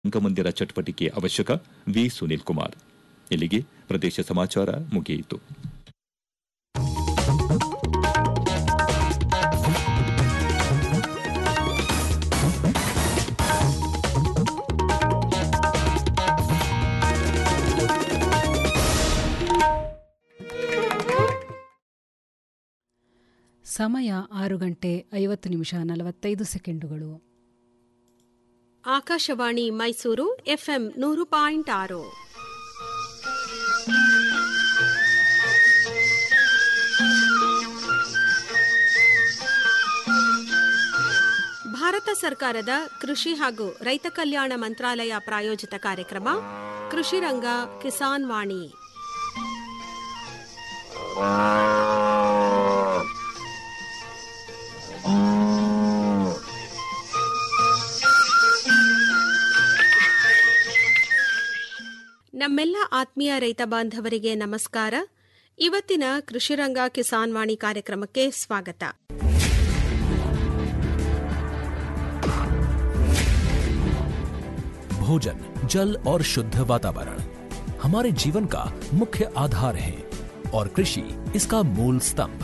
ರಂಗಮಂದಿರ ಚಟುವಟಿಕೆ ಅವಶ್ಯಕ ವಿ ಸುನೀಲ್ ಕುಮಾರ್ ಇಲ್ಲಿಗೆ ಪ್ರದೇಶ ಸಮಾಚಾರ ಮುಗಿಯಿತು ಸಮಯ ಆರು ಗಂಟೆ ಐವತ್ತು ನಿಮಿಷ ನಲವತ್ತೈದು ಸೆಕೆಂಡುಗಳು ಆಕಾಶವಾಣಿ ಮೈಸೂರು ಎಫ್ಎಂ ನೂರು ಪಾಯಿಂಟ್ ಆರು ಭಾರತ ಸರ್ಕಾರದ ಕೃಷಿ ಹಾಗೂ ರೈತ ಕಲ್ಯಾಣ ಮಂತ್ರಾಲಯ ಪ್ರಾಯೋಜಿತ ಕಾರ್ಯಕ್ರಮ ಕೃಷಿ ರಂಗ ಕಿಸಾನ್ ವಾಣಿ ನಮ್ಮೆಲ್ಲ ಆತ್ಮೀಯ ರೈತ ಬಾಂಧವರಿಗೆ ನಮಸ್ಕಾರ ಇವತ್ತಿನ ಕೃಷಿರಂಗ ಕಿಸಾನ್ ವಾಣಿ ಕಾರ್ಯಕ್ರಮಕ್ಕೆ ಸ್ವಾಗತ भोजन जल और शुद्ध वातावरण हमारे जीवन का मुख्य आधार है और कृषि इसका मूल स्तंभ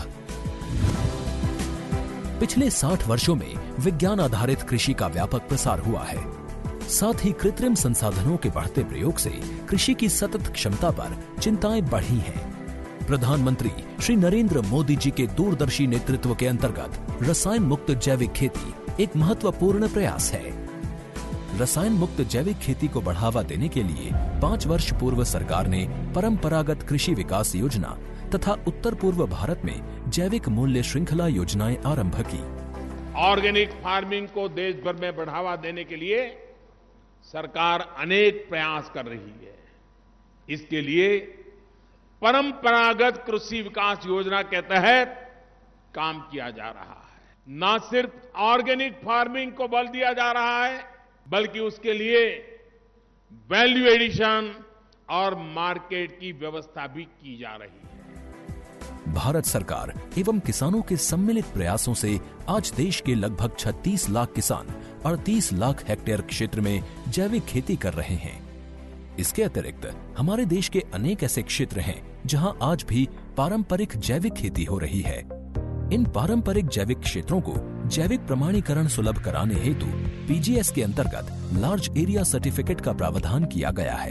पिछले 60 वर्षों में विज्ञान आधारित कृषि का व्यापक प्रसार हुआ है साथ ही कृत्रिम संसाधनों के बढ़ते प्रयोग से कृषि की सतत क्षमता पर चिंताएं बढ़ी हैं प्रधानमंत्री श्री नरेंद्र मोदी जी के दूरदर्शी नेतृत्व के अंतर्गत रसायन मुक्त जैविक खेती एक महत्वपूर्ण प्रयास है रसायन मुक्त जैविक खेती को बढ़ावा देने के लिए पाँच वर्ष पूर्व सरकार ने परंपरागत कृषि विकास योजना तथा उत्तर पूर्व भारत में जैविक मूल्य श्रृंखला योजनाएं आरंभ की ऑर्गेनिक फार्मिंग को देश भर में बढ़ावा देने के लिए सरकार अनेक प्रयास कर रही है इसके लिए परंपरागत कृषि विकास योजना के तहत काम किया जा रहा है न सिर्फ ऑर्गेनिक फार्मिंग को बल दिया जा रहा है बल्कि उसके लिए वैल्यू एडिशन और मार्केट की व्यवस्था भी की जा रही है भारत सरकार एवं किसानों के सम्मिलित प्रयासों से आज देश के लगभग 36 लाख किसान 38 लाख हेक्टेयर क्षेत्र में जैविक खेती कर रहे हैं इसके अतिरिक्त हमारे देश के अनेक ऐसे क्षेत्र हैं जहां आज भी पारंपरिक जैविक खेती हो रही है इन पारंपरिक जैविक क्षेत्रों को जैविक प्रमाणीकरण सुलभ कराने हेतु पीजीएस के अंतर्गत लार्ज एरिया सर्टिफिकेट का प्रावधान किया गया है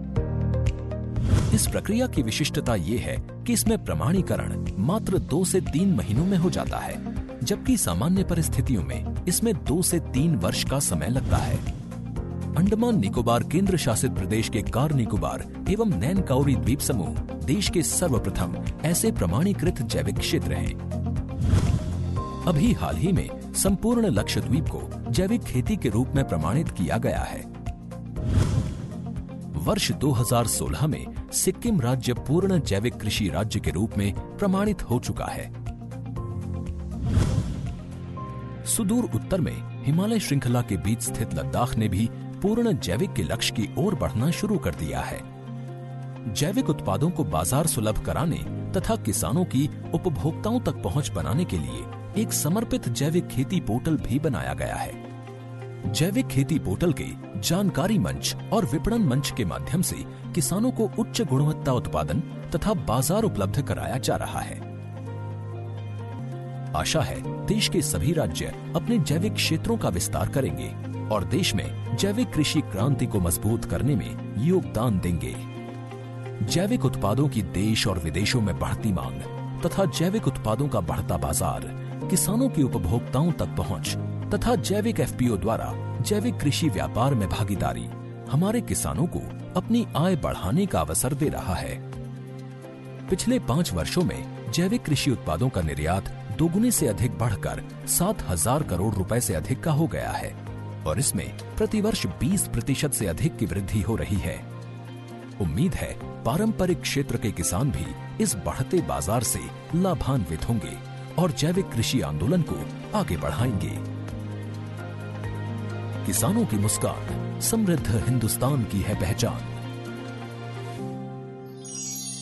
इस प्रक्रिया की विशिष्टता ये है कि इसमें प्रमाणीकरण मात्र दो से तीन महीनों में हो जाता है जबकि सामान्य परिस्थितियों में इसमें दो से तीन वर्ष का समय लगता है अंडमान निकोबार केंद्र शासित प्रदेश के कार निकोबार एवं नैन काउरी द्वीप समूह देश के सर्वप्रथम ऐसे प्रमाणीकृत जैविक क्षेत्र हैं अभी हाल ही में संपूर्ण लक्षद्वीप को जैविक खेती के रूप में प्रमाणित किया गया है वर्ष 2016 में सिक्किम राज्य पूर्ण जैविक कृषि राज्य के रूप में प्रमाणित हो चुका है सुदूर उत्तर में हिमालय श्रृंखला के बीच स्थित लद्दाख ने भी पूर्ण जैविक के लक्ष्य की ओर बढ़ना शुरू कर दिया है जैविक उत्पादों को बाजार सुलभ कराने तथा किसानों की उपभोक्ताओं तक पहुंच बनाने के लिए एक समर्पित जैविक खेती पोर्टल भी बनाया गया है जैविक खेती पोर्टल के जानकारी मंच और विपणन मंच के माध्यम से किसानों को उच्च गुणवत्ता उत्पादन तथा बाजार उपलब्ध कराया जा रहा है आशा है देश के सभी राज्य अपने जैविक क्षेत्रों का विस्तार करेंगे और देश में जैविक कृषि क्रांति को मजबूत करने में योगदान देंगे जैविक उत्पादों की देश और विदेशों में बढ़ती मांग तथा जैविक उत्पादों का बढ़ता बाजार किसानों की उपभोक्ताओं तक पहुंच तथा जैविक एफपीओ द्वारा जैविक कृषि व्यापार में भागीदारी हमारे किसानों को अपनी आय बढ़ाने का अवसर दे रहा है पिछले पाँच वर्षों में जैविक कृषि उत्पादों का निर्यात दोगुने से अधिक बढ़कर सात हजार करोड़ रुपए से अधिक का हो गया है और इसमें प्रतिवर्ष 20 प्रतिशत से अधिक की वृद्धि हो रही है उम्मीद है पारंपरिक क्षेत्र के किसान भी इस बढ़ते बाजार से लाभान्वित होंगे और जैविक कृषि आंदोलन को आगे बढ़ाएंगे किसानों की मुस्कान समृद्ध हिंदुस्तान की है पहचान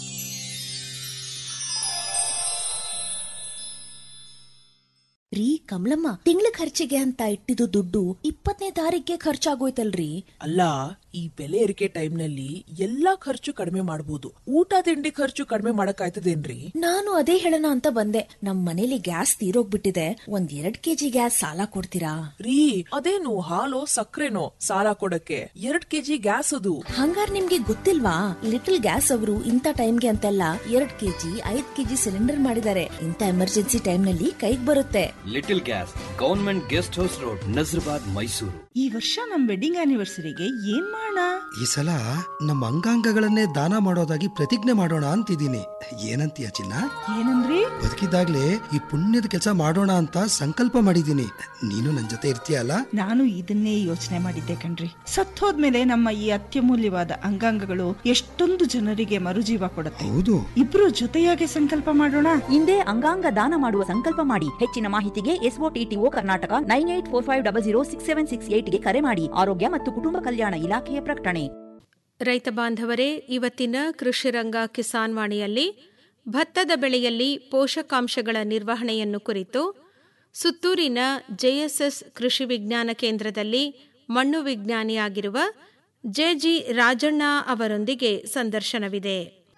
ರೀ ಕಮಲಮ್ಮ ತಿಂಗಳ ಖರ್ಚಿಗೆ ಅಂತ ಇಟ್ಟಿದ್ದು ದುಡ್ಡು ಇಪ್ಪತ್ತನೇ ತಾರೀಕಿಗೆ ಖರ್ಚಾಗೋಯ್ತಲ್ರಿ ಅಲ್ಲ ಈ ಬೆಲೆ ಏರಿಕೆ ಟೈಮ್ನಲ್ಲಿ ಎಲ್ಲಾ ಖರ್ಚು ಕಡಿಮೆ ಮಾಡಬಹುದು ಊಟ ತಿಂಡಿ ಖರ್ಚು ಕಡಿಮೆ ಮಾಡಕ್ಕಾಯ್ತದೇನ್ರಿ ನಾನು ಅದೇ ಹೇಳೋಣ ಅಂತ ಬಂದೆ ನಮ್ ಮನೇಲಿ ಗ್ಯಾಸ್ ತೀರೋಗ್ಬಿಟ್ಟಿದೆ ಒಂದ್ ಎರಡ್ ಕೆಜಿ ಗ್ಯಾಸ್ ಸಾಲ ಕೊಡ್ತೀರಾ ರೀ ಅದೇನು ಹಾಲು ಸಕ್ಕರೆನೋ ಸಾಲ ಕೊಡಕ್ಕೆ ಎರಡ್ ಕೆಜಿ ಗ್ಯಾಸ್ ಅದು ಹಂಗಾರ್ ನಿಮ್ಗೆ ಗೊತ್ತಿಲ್ವಾ ಲಿಟಲ್ ಗ್ಯಾಸ್ ಅವರು ಇಂಥ ಟೈಮ್ಗೆ ಅಂತೆಲ್ಲ ಎರಡ್ ಕೆಜಿ ಐದ್ ಕೆಜಿ ಸಿಲಿಂಡರ್ ಮಾಡಿದ್ದಾರೆ ಇಂಥ ಎಮರ್ಜೆನ್ಸಿ ಟೈಮ್ ನಲ್ಲಿ ಕೈಗ್ ಬರುತ್ತೆ little gas government guest house road Nazarbad Mysore ಈ ವರ್ಷ ನಮ್ ವೆಡ್ಡಿಂಗ್ ಆನಿವರ್ಸರಿಗೆ ಏನ್ ಮಾಡೋಣ ಈ ಸಲ ನಮ್ಮ ಅಂಗಾಂಗಗಳನ್ನೇ ದಾನ ಮಾಡೋದಾಗಿ ಪ್ರತಿಜ್ಞೆ ಮಾಡೋಣ ಅಂತಿದ್ದೀನಿ ಏನಂತೀಯ ಚಿನ್ನ ಏನಂದ್ರಿ ಬದುಕಿದಾಗ್ಲೇ ಈ ಪುಣ್ಯದ ಕೆಲಸ ಮಾಡೋಣ ಅಂತ ಸಂಕಲ್ಪ ಮಾಡಿದ್ದೀನಿ ನೀನು ನನ್ ಜೊತೆ ಇರ್ತೀಯಲ್ಲ ನಾನು ಇದನ್ನೇ ಯೋಚನೆ ಮಾಡಿದ್ದೆ ಕಣ್ರಿ ಸತ್ತೋದ್ಮೇಲೆ ನಮ್ಮ ಈ ಅತ್ಯಮೂಲ್ಯವಾದ ಅಂಗಾಂಗಗಳು ಎಷ್ಟೊಂದು ಜನರಿಗೆ ಮರುಜೀವ ಕೊಡುತ್ತೆ ಹೌದು ಇಬ್ರು ಜೊತೆಯಾಗಿ ಸಂಕಲ್ಪ ಮಾಡೋಣ ಹಿಂದೆ ಅಂಗಾಂಗ ದಾನ ಮಾಡುವ ಸಂಕಲ್ಪ ಮಾಡಿ ಹೆಚ್ಚಿನ ಮಾಹಿತಿಗೆ ಎಸ್ಒಟಿಟಿಒ Karnataka nine eight four five double zero six seven six ಏಟ್ಗೆ ಕರೆ ಮಾಡಿ ಆರೋಗ್ಯ ಮತ್ತು ಕುಟುಂಬ ಕಲ್ಯಾಣ ಇಲಾಖೆಯ ಪ್ರಕಟಣೆ ರೈತ ಬಾಂಧವರೇ ಇವತ್ತಿನ ಕೃಷಿರಂಗ ಕಿಸಾನ್ ವಾಣಿಯಲ್ಲಿ ಭತ್ತದ ಬೆಳೆಯಲ್ಲಿ ಪೋಷಕಾಂಶಗಳ ನಿರ್ವಹಣೆಯನ್ನು ಕುರಿತು ಸುತ್ತೂರಿನ ಜೆಎಸ್ಎಸ್ ಕೃಷಿ ವಿಜ್ಞಾನ ಕೇಂದ್ರದಲ್ಲಿ ಮಣ್ಣು ವಿಜ್ಞಾನಿಯಾಗಿರುವ ಜೆಜಿ ರಾಜಣ್ಣ ಅವರೊಂದಿಗೆ ಸಂದರ್ಶನವಿದೆ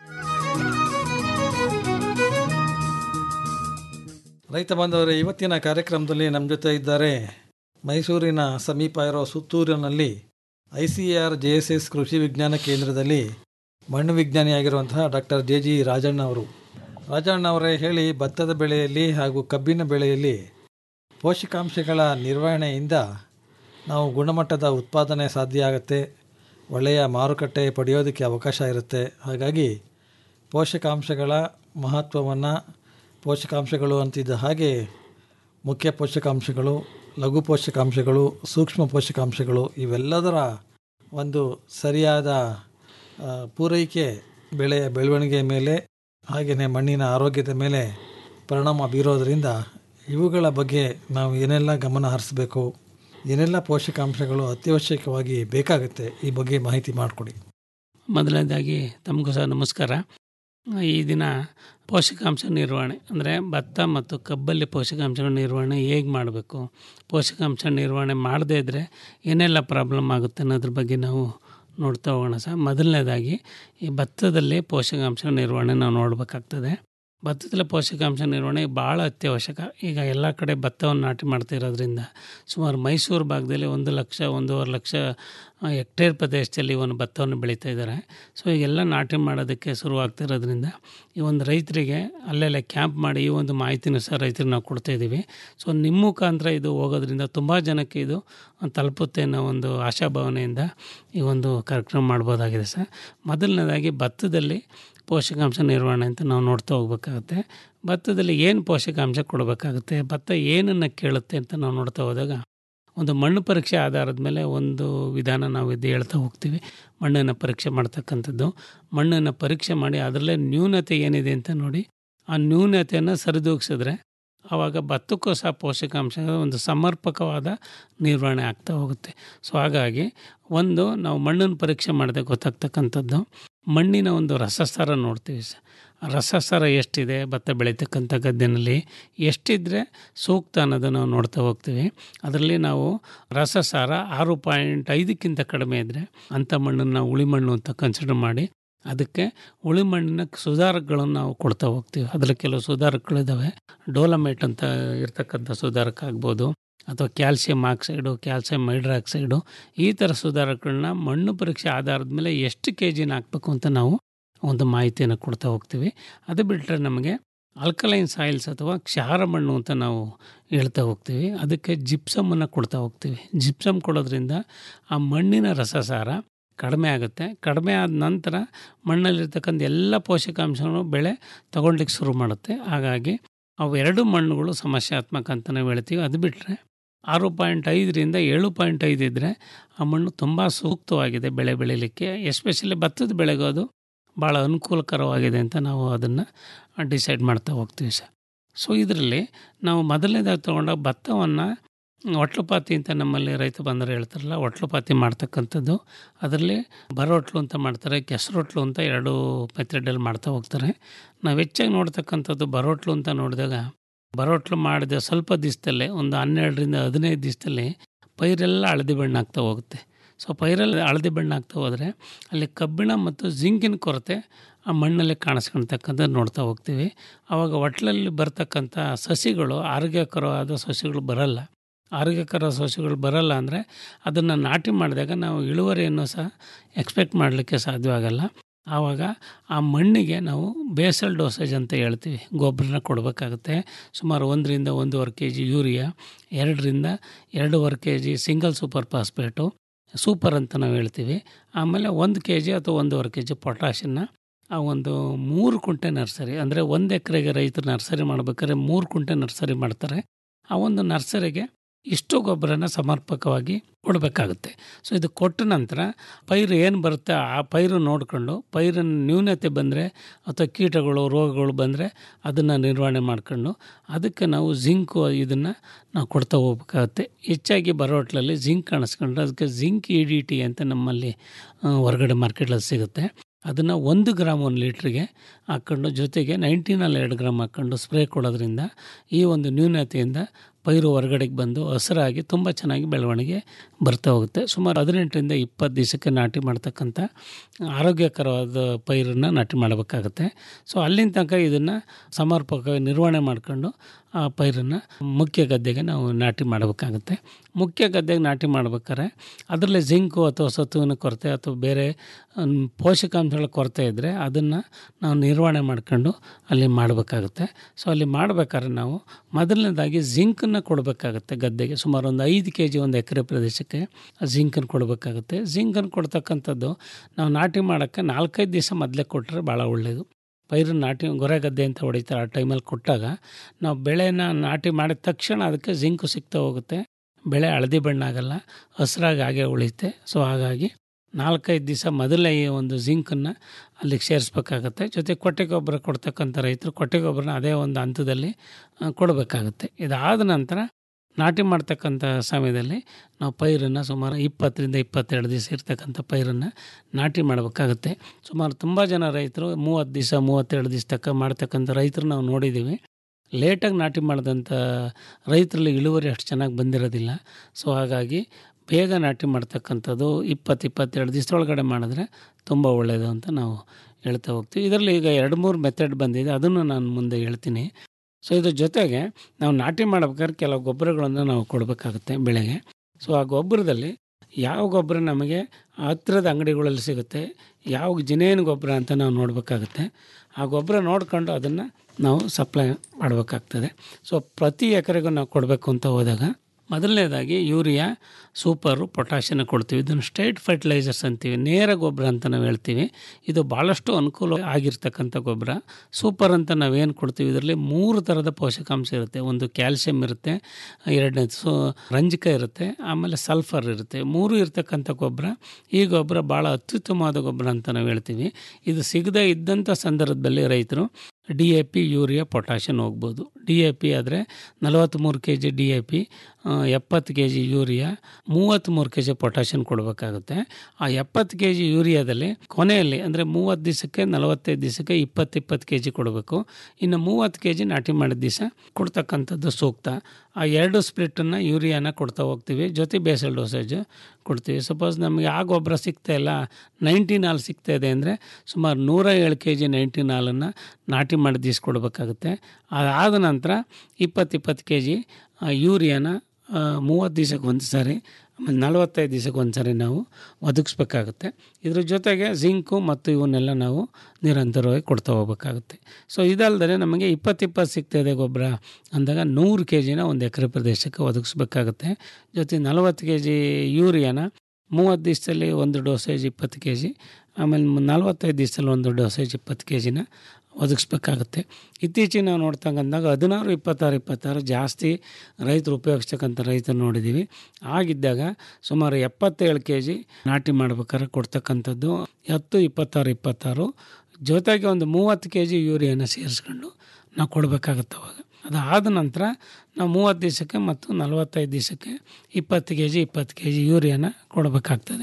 ರೈತ ಬಾಂಧವರೇ ಇವತ್ತಿನ ಕಾರ್ಯಕ್ರಮದಲ್ಲಿ ನಮ್ಮ ಜೊತೆ ಇದ್ದಾರೆ ಮೈಸೂರಿನ ಸಮೀಪ ಇರೋ ಸುತ್ತೂರಿನಲ್ಲಿ I C R J S S ಕೃಷಿ ವಿಜ್ಞಾನ ಕೇಂದ್ರದಲ್ಲಿ ಮಣ್ಣು ವಿಜ್ಞಾನಿಯಾಗಿರುವಂತಹ ಡಾಕ್ಟರ್ ಜೆ ಜಿ ರಾಜಣ್ಣ ಅವರು ರಾಜಣ್ಣ ಅವರೇ ಹೇಳಿ ಭತ್ತದ ಬೆಳೆಯಲ್ಲಿ ಹಾಗೂ ಕಬ್ಬಿನ ಬೆಳೆಯಲ್ಲಿ ಪೋಷಕಾಂಶಗಳ ನಿರ್ವಹಣೆಯಿಂದ ನಾವು ಗುಣಮಟ್ಟದ ಉತ್ಪಾದನೆ ಸಾಧ್ಯ ಆಗುತ್ತೆ ಒಳ್ಳೆಯ ಮಾರುಕಟ್ಟೆ ಪಡೆಯೋದಕ್ಕೆ ಅವಕಾಶ ಇರುತ್ತೆ ಹಾಗಾಗಿ ಪೋಷಕಾಂಶಗಳ ಮಹತ್ವವನ್ನು ಪೋಷಕಾಂಶಗಳು ಅಂತಿದ್ದ ಹಾಗೆ ಮುಖ್ಯ ಪೋಷಕಾಂಶಗಳು ಲಘು ಪೋಷಕಾಂಶಗಳು ಸೂಕ್ಷ್ಮ ಪೋಷಕಾಂಶಗಳು ಇವೆಲ್ಲದರ ಒಂದು ಸರಿಯಾದ ಆ, ಪೂರೈಕೆ ಬೆಳೆಯ ಬೆಳವಣಿಗೆ ಮೇಲೆ ಹಾಗೆಯೇ ಮಣ್ಣಿನ ಆರೋಗ್ಯದ ಮೇಲೆ ಪರಿಣಾಮ ಬೀರೋದರಿಂದ ಇವುಗಳ ಬಗ್ಗೆ ನಾವು ಏನೆಲ್ಲ ಗಮನ ಹರಿಸಬೇಕು ಏನೆಲ್ಲ ಪೋಷಕಾಂಶಗಳು ಅತ್ಯವಶ್ಯಕವಾಗಿ ಬೇಕಾಗುತ್ತೆ ಈ ಬಗ್ಗೆ ಮಾಹಿತಿ ಮಾಡಿಕೊಡಿ ಮೊದಲನೇದಾಗಿ ತಮಗೂ ಸಹ ನಮಸ್ಕಾರ ಈ ದಿನ ಪೋಷಕಾಂಶ ನಿರ್ವಹಣೆ ಅಂದರೆ ಭತ್ತ ಮತ್ತು ಕಬ್ಬಲ್ಲಿ ಪೋಷಕಾಂಶಗಳ ನಿರ್ವಹಣೆ ಹೇಗೆ ಮಾಡಬೇಕು ಪೋಷಕಾಂಶ ನಿರ್ವಹಣೆ ಮಾಡದೇ ಇದ್ದರೆ ಏನೆಲ್ಲ ಪ್ರಾಬ್ಲಮ್ ಆಗುತ್ತೆ ಅನ್ನೋದ್ರ ಬಗ್ಗೆ ನಾವು ನೋಡ್ತಾ ಹೋಗೋಣ ಸರ್ ಮೊದಲನೇದಾಗಿ ಈ ಭತ್ತದಲ್ಲಿ ಪೋಷಕಾಂಶ ನಿರ್ವಹಣೆ ನಾವು ನೋಡಬೇಕಾಗ್ತದೆ ಭತ್ತದಲ್ಲಿ ಪೋಷಕಾಂಶ ನಿರ್ವಹಣೆ ಭಾಳ ಅತ್ಯವಶ್ಯಕ ಈಗ ಎಲ್ಲ ಕಡೆ ಭತ್ತವನ್ನು ನಾಟಿ ಮಾಡ್ತಾ ಇರೋದ್ರಿಂದ ಸುಮಾರು ಮೈಸೂರು ಭಾಗದಲ್ಲಿ ಒಂದು ಲಕ್ಷ ಒಂದೂವರೆ ಲಕ್ಷ ಆ, ಹೆಕ್ಟೇರ್ ಪ್ರದೇಶದಲ್ಲಿ ಒಂದು ಭತ್ತವನ್ನು ಬೆಳೀತಾ ಇದ್ದಾರೆ ಸೊ ಈಗೆಲ್ಲ ನಾಟಿ ಮಾಡೋದಕ್ಕೆ ಶುರುವಾಗ್ತಿರೋದ್ರಿಂದ ಈ ಒಂದು ರೈತರಿಗೆ ಅಲ್ಲೆಲ್ಲ ಕ್ಯಾಂಪ್ ಮಾಡಿ ಈ ಒಂದು ಮಾಹಿತಿನೂ ಸಹ ರೈತರಿಗೆ ನಾವು ಕೊಡ್ತಾ ಇದ್ದೀವಿ ಸೊ ನಿಮ್ಮ ಮುಖಾಂತರ ಇದು ಹೋಗೋದ್ರಿಂದ ತುಂಬ ಜನಕ್ಕೆ ಇದು ತಲುಪುತ್ತೆ ಅನ್ನೋ ಒಂದು ಆಶಾಭಾವನೆಯಿಂದ ಈ ಒಂದು ಕಾರ್ಯಕ್ರಮ ಮಾಡ್ಬೋದಾಗಿದೆ ಸರ್ ಮೊದಲನೇದಾಗಿ ಭತ್ತದಲ್ಲಿ ಪೋಷಕಾಂಶ ನಿರ್ವಹಣೆ ಅಂತ ನಾವು ನೋಡ್ತಾ ಹೋಗ್ಬೇಕಾಗುತ್ತೆ ಭತ್ತದಲ್ಲಿ ಏನು ಪೋಷಕಾಂಶ ಕೊಡಬೇಕಾಗುತ್ತೆ ಭತ್ತ ಏನನ್ನು ಕೇಳುತ್ತೆ ಅಂತ ನಾವು ನೋಡ್ತಾ ಹೋದಾಗ ಒಂದು ಮಣ್ಣು ಪರೀಕ್ಷೆ ಆಧಾರದ ಮೇಲೆ ಒಂದು ವಿಧಾನ ನಾವು ಇದು ಹೇಳ್ತಾ ಹೋಗ್ತೀವಿ ಮಣ್ಣನ್ನು ಪರೀಕ್ಷೆ ಮಾಡ್ತಕ್ಕಂಥದ್ದು ಮಣ್ಣನ್ನು ಪರೀಕ್ಷೆ ಮಾಡಿ ಅದರಲ್ಲೇ ನ್ಯೂನತೆ ಏನಿದೆ ಅಂತ ನೋಡಿ ಆ ನ್ಯೂನತೆಯನ್ನು ಸರಿದೂಗಿಸಿದ್ರೆ ಆವಾಗ ಭತ್ತಕ್ಕೂ ಸಹ ಪೋಷಕಾಂಶಗಳ ಒಂದು ಸಮರ್ಪಕವಾದ ನಿರ್ವಹಣೆ ಆಗ್ತಾ ಹೋಗುತ್ತೆ ಸೊ ಹಾಗಾಗಿ ಒಂದು ನಾವು ಮಣ್ಣನ್ನು ಪರೀಕ್ಷೆ ಮಾಡಿದೆ ಗೊತ್ತಾಗ್ತಕ್ಕಂಥದ್ದು ಮಣ್ಣಿನ ಒಂದು ರಸಸಾರ ನೋಡ್ತೀವಿ ಸರ್ ಆ ರಸಸಾರ ಎಷ್ಟಿದೆ ಭತ್ತ ಬೆಳೀತಕ್ಕಂಥ ಗದ್ದೆನಲ್ಲಿ ಎಷ್ಟಿದ್ರೆ ಸೂಕ್ತ ಅನ್ನೋದು ನಾವು ನೋಡ್ತಾ ಹೋಗ್ತೀವಿ ಅದರಲ್ಲಿ ನಾವು ರಸಸಾರ ಆರು ಪಾಯಿಂಟ್ ಐದಕ್ಕಿಂತ ಕಡಿಮೆ ಇದ್ದರೆ ಅಂಥ ಮಣ್ಣನ್ನು ನಾವು ಉಳಿ ಮಣ್ಣು ಅಂತ ಕನ್ಸಿಡರ್ ಮಾಡಿ ಅದಕ್ಕೆ ಉಳಿ ಮಣ್ಣಿನ ಸುಧಾರಕಗಳನ್ನು ನಾವು ಕೊಡ್ತಾ ಹೋಗ್ತೀವಿ ಅದರಲ್ಲಿ ಕೆಲವು ಸುಧಾರಕಗಳಿದ್ದಾವೆ ಡೋಲಮೈಟ್ ಅಂತ ಇರ್ತಕ್ಕಂಥ ಸುಧಾರಕ ಆಗ್ಬೋದು ಅಥವಾ ಕ್ಯಾಲ್ಸಿಯಂ ಆಕ್ಸೈಡು ಕ್ಯಾಲ್ಸಿಯಂ ಹೈಡ್ರಾಕ್ಸೈಡು ಈ ಥರ ಸುಧಾರಕಗಳನ್ನ ಮಣ್ಣು ಪರೀಕ್ಷೆ ಆಧಾರದ ಮೇಲೆ ಎಷ್ಟು ಕೆ ಜಿನ ಹಾಕಬೇಕು ಅಂತ ನಾವು ಒಂದು ಮಾಹಿತಿಯನ್ನು ಕೊಡ್ತಾ ಹೋಗ್ತೀವಿ ಅದು ಬಿಟ್ಟರೆ ನಮಗೆ ಆಲ್ಕಲೈನ್ ಸಾಯಿಲ್ಸ್ ಅಥವಾ ಕ್ಷಾರ ಮಣ್ಣು ಅಂತ ನಾವು ಹೇಳ್ತಾ ಹೋಗ್ತೀವಿ ಅದಕ್ಕೆ ಜಿಪ್ಸಮನ್ನು ಕೊಡ್ತಾ ಹೋಗ್ತೀವಿ ಜಿಪ್ಸಮ್ ಕೊಡೋದ್ರಿಂದ ಆ ಮಣ್ಣಿನ ರಸಸಾರ ಕಡಿಮೆ ಆಗುತ್ತೆ ಕಡಿಮೆ ಆದ ನಂತರ ಮಣ್ಣಲ್ಲಿರ್ತಕ್ಕಂಥ ಎಲ್ಲ ಪೋಷಕಾಂಶಗಳು ಬೆಳೆ ತಗೊಳ್ಲಿಕ್ಕೆ ಶುರು ಮಾಡುತ್ತೆ ಹಾಗಾಗಿ ಅವೆರಡು ಮಣ್ಣುಗಳು ಸಮಸ್ಯಾತ್ಮಕ ಅಂತ ನಾವು ಹೇಳ್ತೀವಿ ಅದು ಬಿಟ್ಟರೆ ಆರು ಪಾಯಿಂಟ್ ಐದರಿಂದ ಏಳು ಪಾಯಿಂಟ್ ಐದು ಇದ್ದರೆ ಆ ಮಣ್ಣು ತುಂಬ ಸೂಕ್ತವಾಗಿದೆ ಬೆಳೆ ಬೆಳೀಲಿಕ್ಕೆ ಎಸ್ಪೆಷಲಿ ಭತ್ತದ ಬೆಳೆಗೂ ಅದು ಭಾಳ ಅನುಕೂಲಕರವಾಗಿದೆ ಅಂತ ನಾವು ಅದನ್ನು ಡಿಸೈಡ್ ಮಾಡ್ತಾ ಹೋಗ್ತೀವಿ ಸರ್ ಸೊ ಇದರಲ್ಲಿ ನಾವು ಮೊದಲನೇದಾಗಿ ತೊಗೊಂಡಾಗ ಭತ್ತವನ್ನು ಒಟ್ಲುಪಾತಿ ಅಂತ ನಮ್ಮಲ್ಲಿ ರೈತ ಬಂದರು ಹೇಳ್ತಾರಲ್ಲ ಒಟ್ಲುಪಾತಿ ಮಾಡ್ತಕ್ಕಂಥದ್ದು ಅದರಲ್ಲಿ ಬರೋಟ್ಲು ಅಂತ ಮಾಡ್ತಾರೆ ಕೆಸರೊಟ್ಲು ಅಂತ ಎರಡು ಮೆಥಡಲ್ಲಿ ಮಾಡ್ತಾ ಹೋಗ್ತಾರೆ ನಾವು ಹೆಚ್ಚಾಗಿ ನೋಡ್ತಕ್ಕಂಥದ್ದು ಬರೋಟ್ಲು ಅಂತ ನೋಡಿದಾಗ ಬರೋಟ್ಲು ಮಾಡಿದ ಸ್ವಲ್ಪ ದಿವಸದಲ್ಲೇ ಒಂದು ಹನ್ನೆರಡರಿಂದ ಹದಿನೈದು ದಿವಸದಲ್ಲಿ ಪೈರೆಲ್ಲ ಹಳದಿ ಬಣ್ಣ ಆಗ್ತಾ ಹೋಗುತ್ತೆ ಸೊ ಪೈರಲ್ಲಿ ಹಳದಿ ಬಣ್ಣ ಆಗ್ತಾ ಹೋದರೆ ಅಲ್ಲಿ ಕಬ್ಬಿಣ ಮತ್ತು ಜಿಂಕಿನ ಕೊರತೆ ಆ ಮಣ್ಣಲ್ಲಿ ಕಾಣಿಸ್ಕೊಳ್ತಕ್ಕಂಥ ನೋಡ್ತಾ ಹೋಗ್ತೀವಿ ಆವಾಗ ಒಟ್ಲಲ್ಲಿ ಬರ್ತಕ್ಕಂಥ ಸಸಿಗಳು ಆರೋಗ್ಯಕರವಾದ ಸಸಿಗಳು ಬರಲ್ಲ ಆರೋಗ್ಯಕರ ಸಸ್ಯಗಳು ಬರಲ್ಲ ಅಂದರೆ ಅದನ್ನು ನಾಟಿ ಮಾಡಿದಾಗ ನಾವು ಇಳುವರಿಯನ್ನು ಸಹ ಎಕ್ಸ್ಪೆಕ್ಟ್ ಮಾಡಲಿಕ್ಕೆ ಸಾಧ್ಯವಾಗಲ್ಲ ಆವಾಗ ಆ ಮಣ್ಣಿಗೆ ನಾವು ಬೇಸಲ್ ಡೋಸೇಜ್ ಅಂತ ಹೇಳ್ತೀವಿ ಗೊಬ್ಬರನ ಕೊಡಬೇಕಾಗುತ್ತೆ ಸುಮಾರು ಒಂದರಿಂದ ಒಂದೂವರೆ ಕೆ ಜಿ ಯೂರಿಯಾ ಎರಡರಿಂದ ಎರಡೂವರೆ K G single super phosphate super ಅಂತ ನಾವು ಹೇಳ್ತೀವಿ ಆಮೇಲೆ ಒಂದು ಕೆ ಜಿ ಅಥವಾ ಒಂದೂವರೆ ಕೆ ಜಿ ಪೊಟ್ಯಾಷನ್ನ ಆ ಒಂದು ಮೂರು ಕುಂಟೆ ನರ್ಸರಿ ಅಂದರೆ ಒಂದು ಎಕರೆಗೆ ರೈತರು ನರ್ಸರಿ ಮಾಡ್ಬೇಕಾದ್ರೆ ಮೂರು ಕುಂಟೆ ನರ್ಸರಿ ಮಾಡ್ತಾರೆ ಆ ಒಂದು ನರ್ಸರಿಗೆ ಇಷ್ಟು ಗೊಬ್ಬರನ ಸಮರ್ಪಕವಾಗಿ ಕೊಡಬೇಕಾಗುತ್ತೆ ಸೊ ಇದು ಕೊಟ್ಟ ನಂತರ ಪೈರು ಏನು ಬರುತ್ತೆ ಆ ಪೈರು ನೋಡಿಕೊಂಡು ಪೈರಿನ ನ್ಯೂನತೆ ಬಂದರೆ ಅಥವಾ ಕೀಟಗಳು ರೋಗಗಳು ಬಂದರೆ ಅದನ್ನು ನಿರ್ವಹಣೆ ಮಾಡ್ಕೊಂಡು ಅದಕ್ಕೆ ನಾವು ಜಿಂಕು ಇದನ್ನು ನಾವು ಕೊಡ್ತಾ ಹೋಗ್ಬೇಕಾಗುತ್ತೆ ಹೆಚ್ಚಾಗಿ ಬರೋ ಹೊಟ್ಲಲ್ಲಿ ಜಿಂಕ್ ಕಾಣಿಸ್ಕೊಂಡ್ರೆ ಅದಕ್ಕೆ ಜಿಂಕ್ ಇ ಡಿ ಟಿ ಅಂತ ನಮ್ಮಲ್ಲಿ ಆ, ಹೊರಗಡೆ ಮಾರ್ಕೆಟಲ್ಲಿ ಸಿಗುತ್ತೆ ಅದನ್ನು ಒಂದು ಗ್ರಾಮ್ ಒಂದು ಲೀಟ್ರಿಗೆ ಹಾಕ್ಕೊಂಡು ಜೊತೆಗೆ ನೈಂಟೀನಲ್ಲಿ ಎರಡು ಗ್ರಾಮ್ ಹಾಕ್ಕೊಂಡು ಸ್ಪ್ರೇ ಕೊಡೋದ್ರಿಂದ ಈ ಒಂದು ನ್ಯೂನತೆಯಿಂದ ಪೈರು ಹೊರಗಡೆಗೆ ಬಂದು ಹಸಿರಾಗಿ ತುಂಬ ಚೆನ್ನಾಗಿ ಬೆಳವಣಿಗೆ ಬರ್ತಾ ಹೋಗುತ್ತೆ ಸುಮಾರು ಹದಿನೆಂಟರಿಂದ ಇಪ್ಪತ್ತು ದಿವಸಕ್ಕೆ ನಾಟಿ ಮಾಡ್ತಕ್ಕಂಥ ಆರೋಗ್ಯಕರವಾದ ಪೈರನ್ನು ನಾಟಿ ಮಾಡಬೇಕಾಗತ್ತೆ ಸೊ ಅಲ್ಲಿನ ತನಕ ಇದನ್ನು ಸಮರ್ಪಕವಾಗಿ ನಿರ್ವಹಣೆ ಮಾಡ್ಕೊಂಡು ಆ ಪೈರನ್ನು ಮುಖ್ಯ ಗದ್ದೆಗೆ ನಾವು ನಾಟಿ ಮಾಡಬೇಕಾಗುತ್ತೆ ಮುಖ್ಯ ಗದ್ದೆಗೆ ನಾಟಿ ಮಾಡ್ಬೇಕಾದ್ರೆ ಅದರಲ್ಲಿ ಜಿಂಕು ಅಥವಾ ಸತುವಿನ ಕೊರತೆ ಅಥವಾ ಬೇರೆ ಹ್ಮ್, ಪೋಷಕಾಂಶಗಳ ಕೊರತೆ ಇದ್ದರೆ ಅದನ್ನು ನಾವು ನಿರ್ವಹಣೆ ಮಾಡ್ಕೊಂಡು ಅಲ್ಲಿ ಮಾಡಬೇಕಾಗುತ್ತೆ ಸೊ ಅಲ್ಲಿ ಮಾಡಬೇಕಾದ್ರೆ ನಾವು ಮೊದಲನೇದಾಗಿ ಜಿಂಕನ್ನು ಕೊಡಬೇಕಾಗುತ್ತೆ ಗದ್ದೆಗೆ ಸುಮಾರು ಒಂದು ಐದು ಕೆ ಜಿ ಒಂದು ಎಕರೆ ಪ್ರದೇಶಕ್ಕೆ ಜಿಂಕನ್ನು ಕೊಡಬೇಕಾಗುತ್ತೆ ಜಿಂಕನ್ನು ಕೊಡ್ತಕ್ಕಂಥದ್ದು ನಾವು ನಾಟಿ ಮಾಡೋಕ್ಕೆ ನಾಲ್ಕೈದು ದಿವಸ ಮೊದಲೇ ಕೊಟ್ಟರೆ ಭಾಳ ಒಳ್ಳೆಯದು ಪೈರು ನಾಟಿ ಗೊರೆ ಗದ್ದೆ ಅಂತ ಹೊಡಿತಾರೆ ಆ ಟೈಮಲ್ಲಿ ಕೊಟ್ಟಾಗ ನಾವು ಬೆಳೆನ ನಾಟಿ ಮಾಡಿದ ತಕ್ಷಣ ಅದಕ್ಕೆ ಜಿಂಕು ಸಿಗ್ತಾ ಹೋಗುತ್ತೆ ಬೆಳೆ ಹಳದಿ ಬಣ್ಣ ಆಗಲ್ಲ ಹಸ್ರಾಗಿ ಹಾಗೆ ಉಳಿಯುತ್ತೆ ಸೊ ಹಾಗಾಗಿ ನಾಲ್ಕೈದು ದಿವಸ ಮೊದಲೇ ಈ ಒಂದು ಜಿಂಕನ್ನು ಅಲ್ಲಿಗೆ ಸೇರಿಸ್ಬೇಕಾಗತ್ತೆ ಜೊತೆ ಕೊಟ್ಟೆ ಗೊಬ್ಬರ ಕೊಡ್ತಕ್ಕಂಥ ರೈತರು ಕೊಟ್ಟೆ ಗೊಬ್ಬರನ ಅದೇ ಒಂದು ಹಂತದಲ್ಲಿ ಆ, ಕೊಡಬೇಕಾಗುತ್ತೆ ಇದಾದ ನಂತರ ನಾಟಿ ಮಾಡ್ತಕ್ಕಂಥ ಸಮಯದಲ್ಲಿ ನಾವು ಪೈರನ್ನು ಸುಮಾರು ಇಪ್ಪತ್ತರಿಂದ ಇಪ್ಪತ್ತೆರಡು ದಿವಸ ಇರ್ತಕ್ಕಂಥ ಪೈರನ್ನು ನಾಟಿ ಮಾಡಬೇಕಾಗುತ್ತೆ ಸುಮಾರು ತುಂಬ ಜನ ರೈತರು ಮೂವತ್ತು ದಿವಸ ಮೂವತ್ತೆರಡು ದಿವಸ ತಕ್ಕ ಮಾಡ್ತಕ್ಕಂಥ ರೈತರು ನಾವು ನೋಡಿದ್ದೀವಿ ಲೇಟಾಗಿ ನಾಟಿ ಮಾಡಿದಂಥ ರೈತರಲ್ಲಿ ಇಳುವರಿ ಅಷ್ಟು ಚೆನ್ನಾಗಿ ಬಂದಿರೋದಿಲ್ಲ ಸೊ ಹಾಗಾಗಿ ಬೇಗ ನಾಟಿ ಮಾಡ್ತಕ್ಕಂಥದ್ದು ಇಪ್ಪತ್ತು ಇಪ್ಪತ್ತೆರಡು ದಿವಸದೊಳಗಡೆ ಮಾಡಿದ್ರೆ ತುಂಬ ಒಳ್ಳೆಯದು ಅಂತ ನಾವು ಹೇಳ್ತಾ ಹೋಗ್ತೀವಿ ಇದರಲ್ಲಿ ಈಗ ಎರಡು ಮೂರು ಮೆಥಡ್ ಬಂದಿದೆ ಅದನ್ನು ನಾನು ಮುಂದೆ ಹೇಳ್ತೀನಿ ಸೊ ಇದ್ರ ಜೊತೆಗೆ ನಾವು ನಾಟಿ ಮಾಡ್ಬೇಕಾದ್ರೆ ಕೆಲವು ಗೊಬ್ಬರಗಳನ್ನು ನಾವು ಕೊಡಬೇಕಾಗುತ್ತೆ ಬೆಳೆಗೆ ಸೊ ಆ ಗೊಬ್ಬರದಲ್ಲಿ ಯಾವ ಗೊಬ್ಬರ ನಮಗೆ ಹತ್ತಿರದ ಅಂಗಡಿಗಳಲ್ಲಿ ಸಿಗುತ್ತೆ ಯಾವ ಜಿನೇನು ಗೊಬ್ಬರ ಅಂತ ನಾವು ನೋಡಬೇಕಾಗುತ್ತೆ ಆ ಗೊಬ್ಬರ ನೋಡ್ಕೊಂಡು ಅದನ್ನು ನಾವು ಸಪ್ಲೈ ಮಾಡಬೇಕಾಗ್ತದೆ ಸೊ ಪ್ರತಿ ಎಕರೆಗೂ ನಾವು ಕೊಡಬೇಕು ಅಂತ ಹೋದಾಗ ಮೊದಲನೇದಾಗಿ ಯೂರಿಯಾ ಸೂಪರು ಪೊಟ್ಯಾಷಿಯನ್ನ ಕೊಡ್ತೀವಿ ಇದನ್ನು ಸ್ಟೇಟ್ ಫರ್ಟಿಲೈಸರ್ಸ್ ಅಂತೀವಿ ನೇರ ಗೊಬ್ಬರ ಅಂತ ನಾವು ಹೇಳ್ತೀವಿ ಇದು ಭಾಳಷ್ಟು ಅನುಕೂಲ ಆಗಿರ್ತಕ್ಕಂಥ ಗೊಬ್ಬರ ಸೂಪರ್ ಅಂತ ನಾವೇನು ಕೊಡ್ತೀವಿ ಇದರಲ್ಲಿ ಮೂರು ಥರದ ಪೋಷಕಾಂಶ ಇರುತ್ತೆ ಒಂದು ಕ್ಯಾಲ್ಸಿಯಂ ಇರುತ್ತೆ ಎರಡನೇದು ಸೊ ರಂಜಕ ಇರುತ್ತೆ ಆಮೇಲೆ ಸಲ್ಫರ್ ಇರುತ್ತೆ ಮೂರು ಇರ್ತಕ್ಕಂಥ ಗೊಬ್ಬರ ಈ ಗೊಬ್ಬರ ಭಾಳ ಅತ್ಯುತ್ತಮವಾದ ಗೊಬ್ಬರ ಅಂತ ನಾವು ಹೇಳ್ತೀವಿ ಇದು ಸಿಗದೇ ಇದ್ದಂಥ ಸಂದರ್ಭದಲ್ಲಿ ರೈತರು D A P urea potassium ಹೋಗ್ಬೋದು ಡಿ ಎ ಪಿ ಆದರೆ ನಲವತ್ತ್ಮೂರು K G D A P ಎಪ್ಪತ್ತು ಕೆ ಜಿ ಯೂರಿಯಾ ಮೂವತ್ತ್ಮೂರು ಕೆ ಜಿ ಪೊಟ್ಯಾಷಿಯನ್ ಕೊಡಬೇಕಾಗುತ್ತೆ ಆ ಎಪ್ಪತ್ತು ಕೆ ಜಿ ಯೂರಿಯಾದಲ್ಲಿ ಕೊನೆಯಲ್ಲಿ ಅಂದರೆ ಮೂವತ್ತು ದಿವಸಕ್ಕೆ ನಲವತ್ತೈದು ದಿವಸಕ್ಕೆ ಇಪ್ಪತ್ತು ಇಪ್ಪತ್ತು ಕೆ ಜಿ ಕೊಡಬೇಕು ಇನ್ನು ಮೂವತ್ತು ಕೆ ಜಿ ನಾಟಿ ಮಾಡಿದ ದಿವಸ ಕೊಡ್ತಕ್ಕಂಥದ್ದು ಸೂಕ್ತ ಆ ಎರಡು ಸ್ಪ್ಲಿಟ್ಟನ್ನು ಯೂರಿಯಾನ ಕೊಡ್ತಾ ಹೋಗ್ತೀವಿ ಜೊತೆ ಬೇಸಲ್ ಡೋಸೇಜ್ ಕೊಡ್ತೀವಿ ಸಪೋಸ್ ನಮಗೆ ಆ ಗೊಬ್ಬರ ಸಿಗ್ತಾ ಇಲ್ಲ ನೈಂಟಿ ನಾಲ್ ಸಿಗ್ತಾ ಇದೆ ಅಂದರೆ ಸುಮಾರು ನೂರ ಏಳು ಕೆ ಜಿ ನೈಂಟಿ ನಾಲನ್ನು ನಾಟಿ ಮಾಡಿ ದಿವಸ ಕೊಡಬೇಕಾಗುತ್ತೆ ಅದಾದ ನಂತರ ಇಪ್ಪತ್ತು ಇಪ್ಪತ್ತು ಕೆ ಜಿ ಯೂರಿಯಾನ ಮೂವತ್ತು ದಿವಸಕ್ಕೆ ಒಂದು ಸಾರಿ ಆಮೇಲೆ ನಲವತ್ತೈದು ದಿವಸಕ್ಕೆ ಒಂದು ಸಾರಿ ನಾವು ಒದಗಿಸ್ಬೇಕಾಗುತ್ತೆ ಇದ್ರ ಜೊತೆಗೆ ಜಿಂಕು ಮತ್ತು ಇವನ್ನೆಲ್ಲ ನಾವು ನಿರಂತರವಾಗಿ ಕೊಡ್ತಾ ಹೋಗ್ಬೇಕಾಗುತ್ತೆ ಸೊ ಇದಲ್ಲದೆ ನಮಗೆ ಇಪ್ಪತ್ತು ಇಪ್ಪತ್ತು ಸಿಗ್ತಾಯಿದೆ ಗೊಬ್ಬರ ಅಂದಾಗ ನೂರು ಕೆ ಜಿನ ಒಂದು ಎಕರೆ ಪ್ರದೇಶಕ್ಕೆ ಒದಗಿಸ್ಬೇಕಾಗುತ್ತೆ ಜೊತೆ ನಲವತ್ತು ಕೆ ಜಿ ಯೂರಿಯಾನ ಮೂವತ್ತು ದಿವಸದಲ್ಲಿ ಒಂದು ಡೋಸೇಜ್ ಇಪ್ಪತ್ತು ಕೆ ಜಿ ಆಮೇಲೆ ನಲ್ವತ್ತೈದು ದಿವಸದಲ್ಲಿ ಒಂದು ಡೋಸೇಜ್ ಇಪ್ಪತ್ತು ಕೆ ಜಿನ ಒದಗಿಸ್ಬೇಕಾಗುತ್ತೆ ಇತ್ತೀಚೆಗೆ ನಾವು ನೋಡ್ತಕ್ಕಂದಾಗ ಹದಿನಾರು ಇಪ್ಪತ್ತಾರು ಇಪ್ಪತ್ತಾರು ಜಾಸ್ತಿ ರೈತರು ಉಪಯೋಗಿಸ್ತಕ್ಕಂಥ ರೈತರು ನೋಡಿದ್ದೀವಿ ಆಗಿದ್ದಾಗ ಸುಮಾರು ಎಪ್ಪತ್ತೇಳು ಕೆ ಜಿ ನಾಟಿ ಮಾಡ್ಬೇಕಾದ್ರೆ ಕೊಡ್ತಕ್ಕಂಥದ್ದು ಹತ್ತು ಇಪ್ಪತ್ತಾರು ಇಪ್ಪತ್ತಾರು ಜೊತೆಗೆ ಒಂದು ಮೂವತ್ತು ಕೆ ಜಿ ಯೂರಿಯಾನ ಸೇರಿಸ್ಕೊಂಡು ನಾವು ಕೊಡಬೇಕಾಗತ್ತೆ ಅವಾಗ ಅದಾದ ನಂತರ ನಾವು ಮೂವತ್ತು ದಿವಸಕ್ಕೆ ಮತ್ತು ನಲವತ್ತೈದು ದಿವಸಕ್ಕೆ ಇಪ್ಪತ್ತು ಕೆ ಜಿ ಇಪ್ಪತ್ತು ಕೆ ಜಿ ಯೂರಿಯಾನ ಕೊಡಬೇಕಾಗ್ತದೆ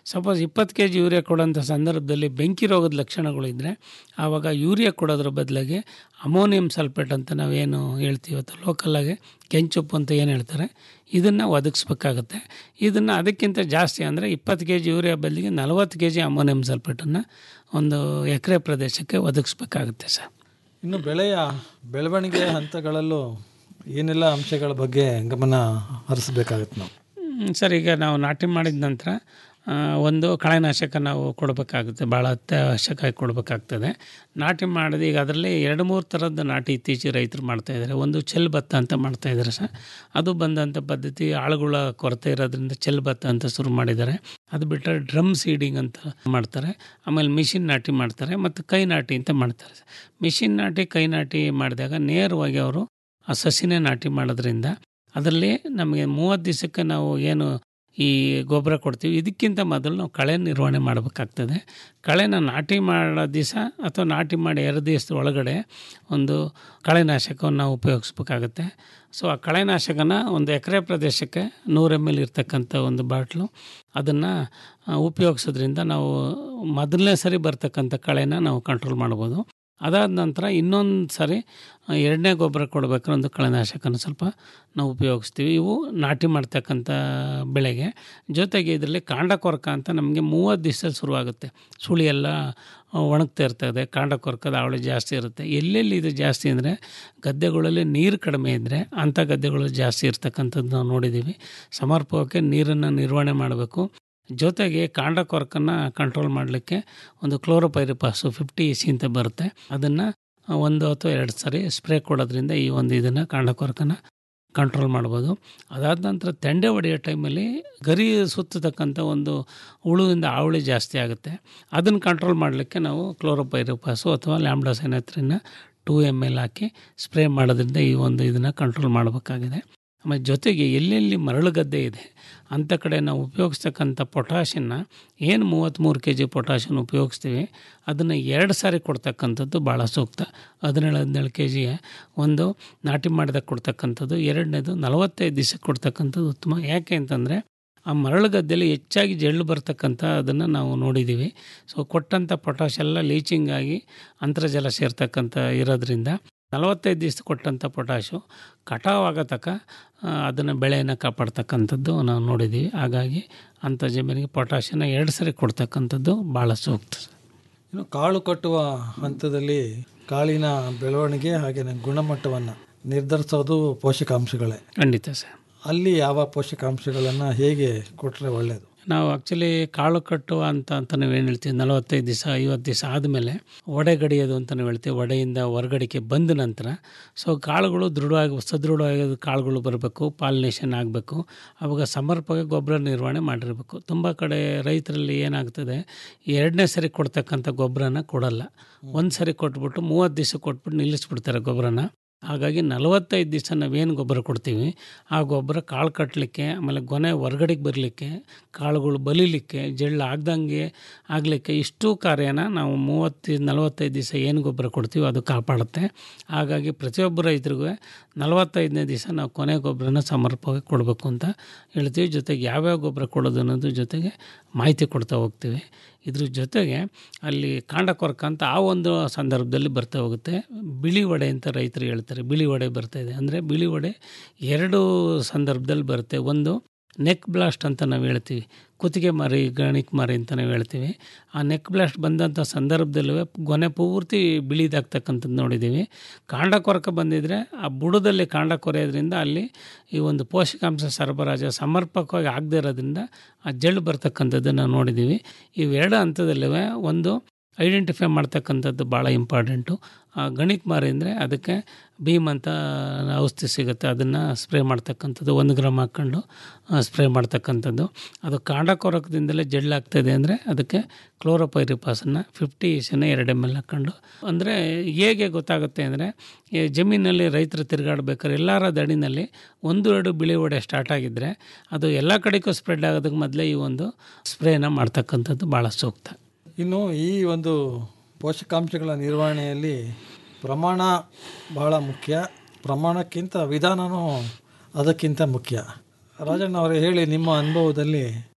ಸಪೋಸ್ ಇಪ್ಪತ್ತು ಕೆ ಜಿ ಯೂರಿಯಾ ಕೊಡೋಂಥ ಸಂದರ್ಭದಲ್ಲಿ ಬೆಂಕಿ ರೋಗದ ಲಕ್ಷಣಗಳಿದ್ದರೆ ಆವಾಗ ಯೂರಿಯಾ ಕೊಡೋದ್ರ ಬದಲಾಗಿ ಅಮೋನಿಯಂ ಸಲ್ಫೇಟ್ ಅಂತ ನಾವೇನು ಹೇಳ್ತೀವಿ ಅಥವಾ ಲೋಕಲ್ಲಾಗಿ ಕೆಂಚುಪ್ಪು ಅಂತ ಏನು ಹೇಳ್ತಾರೆ ಇದನ್ನು ಒದಗಿಸ್ಬೇಕಾಗತ್ತೆ ಇದನ್ನು ಅದಕ್ಕಿಂತ ಜಾಸ್ತಿ ಅಂದರೆ ಇಪ್ಪತ್ತು ಕೆ ಜಿ ಯೂರಿಯಾ ಬದಲಿಗೆ ನಲವತ್ತು ಕೆ ಜಿ ಅಮೋನಿಯಂ ಸಲ್ಫೇಟನ್ನು ಒಂದು ಎಕರೆ ಪ್ರದೇಶಕ್ಕೆ ಒದಗಿಸ್ಬೇಕಾಗುತ್ತೆ ಸರ್ ಇನ್ನು ಬೆಳೆಯ ಬೆಳವಣಿಗೆ ಹಂತಗಳಲ್ಲೂ ಏನೆಲ್ಲ ಅಂಶಗಳ ಬಗ್ಗೆ ಗಮನ ಹರಿಸ್ಬೇಕಾಗತ್ತೆ ನಾವು ಹ್ಮ್, ಸರ್ ಈಗ ನಾವು ನಾಟಿ ಮಾಡಿದ ನಂತರ ಆ, ಒಂದು ಕಳೆನಾಶಕ ನಾವು ಕೊಡಬೇಕಾಗುತ್ತೆ ಭಾಳ ಅತ್ಯವಶ್ಯಕವಾಗಿ ಕೊಡಬೇಕಾಗ್ತದೆ ನಾಟಿ ಮಾಡಿದ ಈಗ ಅದರಲ್ಲಿ ಎರಡು ಮೂರು ಥರದ ನಾಟಿ ಇತ್ತೀಚೆಗೆ ರೈತರು ಮಾಡ್ತಾಯಿದ್ದಾರೆ ಒಂದು ಚೆಲ್ ಭತ್ತ ಅಂತ ಮಾಡ್ತಾಯಿದ್ದಾರೆ ಸರ್ ಅದು ಬಂದಂಥ ಪದ್ಧತಿ ಆಳುಗಳ ಕೊರತೆ ಇರೋದ್ರಿಂದ ಚೆಲ್ ಭತ್ತ ಅಂತ ಶುರು ಮಾಡಿದ್ದಾರೆ ಅದು ಬಿಟ್ಟರೆ ಡ್ರಮ್ ಸೀಡಿಂಗ್ ಅಂತ ಮಾಡ್ತಾರೆ ಆಮೇಲೆ ಮಿಷಿನ್ ನಾಟಿ ಮಾಡ್ತಾರೆ ಮತ್ತು ಕೈ ನಾಟಿ ಅಂತ ಮಾಡ್ತಾರೆ ಮಿಷಿನ್ ನಾಟಿ ಕೈ ನಾಟಿ ಮಾಡಿದಾಗ ನೇರವಾಗಿ ಅವರು ಆ ಸಸಿನೇ ನಾಟಿ ಮಾಡೋದ್ರಿಂದ ಅದರಲ್ಲಿ ನಮಗೆ ಮೂವತ್ತು ದಿವಸಕ್ಕೆ ನಾವು ಏನು ಈ ಗೊಬ್ಬರ ಕೊಡ್ತೀವಿ ಇದಕ್ಕಿಂತ ಮೊದಲು ನಾವು ಕಳೆ ನಿರ್ವಹಣೆ ಮಾಡಬೇಕಾಗ್ತದೆ ಕಳೆನ ನಾಟಿ ಮಾಡೋ ದಿವಸ ಅಥವಾ ನಾಟಿ ಮಾಡಿ ಎರಡು ದಿವಸದ ಒಳಗಡೆ ಒಂದು ಕಳೆನಾಶಕವನ್ನು ನಾವು ಉಪಯೋಗಿಸ್ಬೇಕಾಗತ್ತೆ ಸೊ ಆ ಕಳೆನಾಶಕನ ಒಂದು ಎಕರೆ ಪ್ರದೇಶಕ್ಕೆ ನೂರು ಎಮ್ ಎಲ್ ಇರ್ತಕ್ಕಂಥ ಒಂದು ಬಾಟ್ಲು ಅದನ್ನು ಉಪಯೋಗಿಸೋದ್ರಿಂದ ನಾವು ಮೊದಲನೇ ಸರಿ ಬರ್ತಕ್ಕಂಥ ಕಳೆನ ನಾವು ಕಂಟ್ರೋಲ್ ಮಾಡ್ಬೋದು ಅದಾದ ನಂತರ ಇನ್ನೊಂದು ಸಾರಿ ಆ, ಎರಡನೇ ಗೊಬ್ಬರ ಕೊಡಬೇಕಾದ್ರೆ ಒಂದು ಕಳೆನಾಶಕನ ಸ್ವಲ್ಪ ನಾವು ಉಪಯೋಗಿಸ್ತೀವಿ ಇವು ನಾಟಿ ಮಾಡ್ತಕ್ಕಂಥ ಬೆಳೆಗೆ ಜೊತೆಗೆ ಇದರಲ್ಲಿ ಕಾಂಡ ಕೊರಕ ಅಂತ ನಮಗೆ ಮೂವತ್ತು ದಿವಸ ಶುರುವಾಗುತ್ತೆ ಸುಳಿ ಎಲ್ಲ ಆ, ಒಣಗ್ತಾ ಇರ್ತದೆ ಕಾಂಡ ಕೊರಕದ ಅವಳಿ ಜಾಸ್ತಿ ಇರುತ್ತೆ ಎಲ್ಲೆಲ್ಲಿ ಇದು ಜಾಸ್ತಿ ಅಂದರೆ ಗದ್ದೆಗಳಲ್ಲಿ ನೀರು ಕಡಿಮೆ ಇದ್ದರೆ ಅಂಥ ಗದ್ದೆಗಳಲ್ಲಿ ಜಾಸ್ತಿ ಇರ್ತಕ್ಕಂಥದ್ದು ನಾವು ನೋಡಿದ್ದೀವಿ ಸಮರ್ಪಕವಾಗಿ ನೀರನ್ನು ನಿರ್ವಹಣೆ ಮಾಡಬೇಕು ಜೊತೆಗೆ ಕಾಂಡ ಕೊರಕನ್ನು ಕಂಟ್ರೋಲ್ ಮಾಡಲಿಕ್ಕೆ ಒಂದು ಕ್ಲೋರೋಪೈರಿಪಾಸು ಫಿಫ್ಟಿ ಇ ಸಿ ಅಂತ ಬರುತ್ತೆ ಅದನ್ನು ಒಂದು ಅಥವಾ ಎರಡು ಸಾರಿ ಸ್ಪ್ರೇ ಕೊಡೋದ್ರಿಂದ ಈ ಒಂದು ಇದನ್ನು ಕಾಂಡ ಕೊರಕನ ಕಂಟ್ರೋಲ್ ಮಾಡ್ಬೋದು ಅದಾದ ನಂತರ ತೆಂಡೆ ಹೊಡೆಯೋ ಟೈಮಲ್ಲಿ ಗರಿ ಸುತ್ತತಕ್ಕಂಥ ಒಂದು ಹುಳುವಿಂದ ಆವಳಿ ಜಾಸ್ತಿ ಆಗುತ್ತೆ ಅದನ್ನು ಕಂಟ್ರೋಲ್ ಮಾಡಲಿಕ್ಕೆ ನಾವು ಕ್ಲೋರೋಪೈರಿಪಾಸು ಅಥವಾ ಲ್ಯಾಂಬ್ಡಾಸೈನತ್ರಿನ ಟೂ ಎಮ್ ಎಲ್ ಹಾಕಿ ಸ್ಪ್ರೇ ಮಾಡೋದ್ರಿಂದ ಈ ಒಂದು ಇದನ್ನು ಕಂಟ್ರೋಲ್ ಮಾಡಬೇಕಾಗಿದೆ ಆಮೇಲೆ ಜೊತೆಗೆ ಎಲ್ಲೆಲ್ಲಿ ಮರಳು ಗದ್ದೆ ಇದೆ ಅಂಥ ಕಡೆ ನಾವು ಉಪಯೋಗಿಸ್ತಕ್ಕಂಥ ಪೊಟ್ಯಾಷನ್ನ ಏನು ಮೂವತ್ತ್ಮೂರು ಕೆ ಜಿ ಪೊಟ್ಯಾಷನ್ ಉಪಯೋಗಿಸ್ತೀವಿ ಅದನ್ನು ಎರಡು ಸಾರಿ ಕೊಡ್ತಕ್ಕಂಥದ್ದು ಭಾಳ ಸೂಕ್ತ ಹದಿನೇಳು ಹದಿನೇಳು ಕೆ ಜಿಯ ಒಂದು ನಾಟಿ ಮಾಡಿದಾಗ ಕೊಡ್ತಕ್ಕಂಥದ್ದು ಎರಡನೇದು ನಲವತ್ತೈದು ದಿವಸಕ್ಕೆ ಕೊಡ್ತಕ್ಕಂಥದ್ದು ಉತ್ತಮ ಯಾಕೆ ಅಂತಂದರೆ ಆ ಮರಳು ಗದ್ದೆಯಲ್ಲಿ ಹೆಚ್ಚಾಗಿ ಜಳ್ಳು ಬರ್ತಕ್ಕಂಥ ಅದನ್ನು ನಾವು ನೋಡಿದ್ದೀವಿ ಸೊ ಕೊಟ್ಟಂಥ ಪೊಟ್ಯಾಷ್ ಎಲ್ಲ ಲೀಚಿಂಗ್ ಆಗಿ ಅಂತರ್ಜಲ ಸೇರ್ತಕ್ಕಂಥ ಇರೋದ್ರಿಂದ ನಲವತ್ತೈದು ದಿವಸ ಕೊಟ್ಟಂಥ ಪೊಟ್ಯಾಶು ಕಟಾವಾಗೋ ತನಕ ಅದನ್ನು ಬೆಳೆಯನ್ನು ಕಾಪಾಡ್ತಕ್ಕಂಥದ್ದು ನಾವು ನೋಡಿದ್ದೀವಿ ಹಾಗಾಗಿ ಅಂಥ ಜಮೀನಿಗೆ ಪೊಟ್ಯಾಷನ್ನ ಎರಡು ಸರಿ ಕೊಡ್ತಕ್ಕಂಥದ್ದು ಭಾಳ ಸೂಕ್ತ ಇನ್ನು ಕಾಳು ಕಟ್ಟುವ ಹಂತದಲ್ಲಿ ಕಾಳಿನ ಬೆಳವಣಿಗೆ ಹಾಗೆಯೇ ಗುಣಮಟ್ಟವನ್ನು ನಿರ್ಧರಿಸೋದು ಪೋಷಕಾಂಶಗಳೇ ಖಂಡಿತ ಸರ್ ಅಲ್ಲಿ ಯಾವ ಪೋಷಕಾಂಶಗಳನ್ನು ಹೇಗೆ ಕೊಟ್ಟರೆ ಒಳ್ಳೆಯದು ನಾವು ಆ್ಯಕ್ಚುಲಿ ಕಾಳು ಕಟ್ಟುವ ಅಂತ ಅಂತ ನಾವು ಏನು ಹೇಳ್ತೀವಿ ನಲವತ್ತೈದು ದಿವಸ ಐವತ್ತು ದಿವಸ ಆದಮೇಲೆ ಒಡೆ ಗಡಿಯೋದು ಅಂತ ನಾವು ಹೇಳ್ತೀವಿ ಒಡೆಯಿಂದ ಹೊರಗಡಿಕೆ ಬಂದ ನಂತರ ಸೊ ಕಾಳುಗಳು ದೃಢವಾಗಿ ಸದೃಢವಾಗಿ ಕಾಳುಗಳು ಬರಬೇಕು ಪಾಲಿನೇಷನ್ ಆಗಬೇಕು ಅವಾಗ ಸಮರ್ಪಕ ಗೊಬ್ಬರ ನಿರ್ವಹಣೆ ಮಾಡಿರಬೇಕು ತುಂಬ ಕಡೆ ರೈತರಲ್ಲಿ ಏನಾಗ್ತದೆ ಎರಡನೇ ಸರಿ ಕೊಡ್ತಕ್ಕಂಥ ಗೊಬ್ಬರನ ಕೊಡಲ್ಲ ಒಂದು ಸರಿ ಕೊಟ್ಬಿಟ್ಟು ಮೂವತ್ತು ದಿವಸ ಕೊಟ್ಬಿಟ್ಟು ನಿಲ್ಲಿಸ್ಬಿಡ್ತಾರೆ ಗೊಬ್ಬರನ ಹಾಗಾಗಿ ನಲವತ್ತೈದು ದಿವಸ ನಾವೇನು ಗೊಬ್ಬರ ಕೊಡ್ತೀವಿ ಆ ಗೊಬ್ಬರ ಕಾಳು ಕಟ್ಟಲಿಕ್ಕೆ ಆಮೇಲೆ ಗೊನೆ ಹೊರಗಡೆಗೆ ಬರಲಿಕ್ಕೆ ಕಾಳುಗಳು ಬಲಿಲಿಕ್ಕೆ ಜಳ್ಳು ಆಗ್ದಂಗೆ ಆಗಲಿಕ್ಕೆ ಇಷ್ಟು ಕಾರ್ಯನ ನಾವು ಮೂವತ್ತು ನಲವತ್ತೈದು ದಿವಸ ಏನು ಗೊಬ್ಬರ ಕೊಡ್ತೀವಿ ಅದು ಕಾಪಾಡುತ್ತೆ ಹಾಗಾಗಿ ಪ್ರತಿಯೊಬ್ಬ ರೈತರಿಗೂ ನಲವತ್ತೈದನೇ ದಿವಸ ನಾವು ಕೊನೆ ಗೊಬ್ಬರನ ಸಮರ್ಪಕವಾಗಿ ಕೊಡಬೇಕು ಅಂತ ಹೇಳ್ತೀವಿ ಜೊತೆಗೆ ಯಾವ್ಯಾವ ಗೊಬ್ಬರ ಕೊಡೋದು ಅನ್ನೋದ್ರ ಜೊತೆಗೆ ಮಾಹಿತಿ ಕೊಡ್ತಾ ಹೋಗ್ತೀವಿ ಇದ್ರ ಜೊತೆಗೆ ಅಲ್ಲಿ ಕಾಂಡ ಕೊರಕ ಅಂತ ಆ ಒಂದು ಸಂದರ್ಭದಲ್ಲಿ ಬರ್ತಾ ಹೋಗುತ್ತೆ ಬಿಳಿ ವಡೆ ಅಂತ ರೈತರು ಹೇಳ್ತಾರೆ ಬಿಳಿ ವಡೆ ಬರ್ತಾ ಇದೆ ಅಂದರೆ ಬಿಳಿ ವಡೆ ಎರಡು ಸಂದರ್ಭದಲ್ಲಿ ಬರುತ್ತೆ ಒಂದು ನೆಕ್ ಬ್ಲಾಸ್ಟ್ ಅಂತ ನಾವು ಹೇಳ್ತೀವಿ ಕುತ್ತಿಗೆ ಮಾರಿ ಗಣಿಕ್ ಮಾರಿ ಅಂತ ನಾವು ಹೇಳ್ತೀವಿ ಆ ನೆಕ್ ಬ್ಲಾಸ್ಟ್ ಬಂದಂಥ ಸಂದರ್ಭದಲ್ಲೂ ಗೊನೆ ಪೂರ್ತಿ ಬಿಳಿದಾಗ್ತಕ್ಕಂಥದ್ದು ನೋಡಿದ್ದೀವಿ ಕಾಂಡ ಕೊರಕ ಬಂದಿದ್ದರೆ ಆ ಬುಡದಲ್ಲಿ ಕಾಂಡ ಕೊರೆಯೋದ್ರಿಂದ ಅಲ್ಲಿ ಈ ಒಂದು ಪೋಷಕಾಂಶ ಸರಬರಾಜು ಸಮರ್ಪಕವಾಗಿ ಆಗದೇ ಇರೋದ್ರಿಂದ ಆ ಜಳ್ಳು ಬರ್ತಕ್ಕಂಥದ್ದು ನಾವು ನೋಡಿದ್ದೀವಿ ಇವೆರಡು ಹಂತದಲ್ಲೂ ಒಂದು ಐಡೆಂಟಿಫೈ ಮಾಡ್ತಕ್ಕಂಥದ್ದು ಭಾಳ ಇಂಪಾರ್ಟೆಂಟು ಗಣಿಕ್ ಮಾರಿ ಅಂದರೆ ಅದಕ್ಕೆ ಭೀಮ್ ಅಂತ ಔಷಧಿ ಸಿಗುತ್ತೆ ಅದನ್ನು ಸ್ಪ್ರೇ ಮಾಡ್ತಕ್ಕಂಥದ್ದು ಒಂದು ಗ್ರಾಮ್ ಹಾಕ್ಕೊಂಡು ಸ್ಪ್ರೇ ಮಾಡ್ತಕ್ಕಂಥದ್ದು ಅದು ಕಾಂಡ ಕೊರಕದಿಂದಲೇ ಜಡ್ಲಾಗ್ತಾಯಿದೆ ಅಂದರೆ ಅದಕ್ಕೆ ಕ್ಲೋರೋಪೈರಿಪಾಸನ್ನು ಫಿಫ್ಟಿ ಇಸನ್ನ ಎರಡು ಎಮ್ ಎಲ್ ಹಾಕ್ಕೊಂಡು ಅಂದರೆ ಹೇಗೆ ಗೊತ್ತಾಗುತ್ತೆ ಅಂದರೆ ಈ ಜಮೀನಲ್ಲಿ ರೈತರು ತಿರುಗಾಡ್ಬೇಕಾದ್ರೆ ಎಲ್ಲರ ದಡಿನಲ್ಲಿ ಒಂದು ಎರಡು ಬಿಳಿ ಒಡೆ ಸ್ಟಾರ್ಟ್ ಆಗಿದ್ದರೆ ಅದು ಎಲ್ಲ ಕಡೆಗೂ ಸ್ಪ್ರೆಡ್ ಆಗೋದಕ್ಕೆ ಮೊದಲೇ ಈ ಒಂದು ಸ್ಪ್ರೇನ ಮಾಡ್ತಕ್ಕಂಥದ್ದು ಭಾಳ ಸೂಕ್ತ ಇನ್ನು ಈ ಒಂದು ಪೋಷಕಾಂಶಗಳ ನಿರ್ವಹಣೆಯಲ್ಲಿ ಪ್ರಮಾಣ ಬಹಳ ಮುಖ್ಯ ಪ್ರಮಾಣಕ್ಕಿಂತ ವಿಧಾನವೂ ಅದಕ್ಕಿಂತ ಮುಖ್ಯ ರಾಜಣ್ಣ ಅವರೇ ಹೇಳಿ ನಿಮ್ಮ ಅನುಭವದಲ್ಲಿ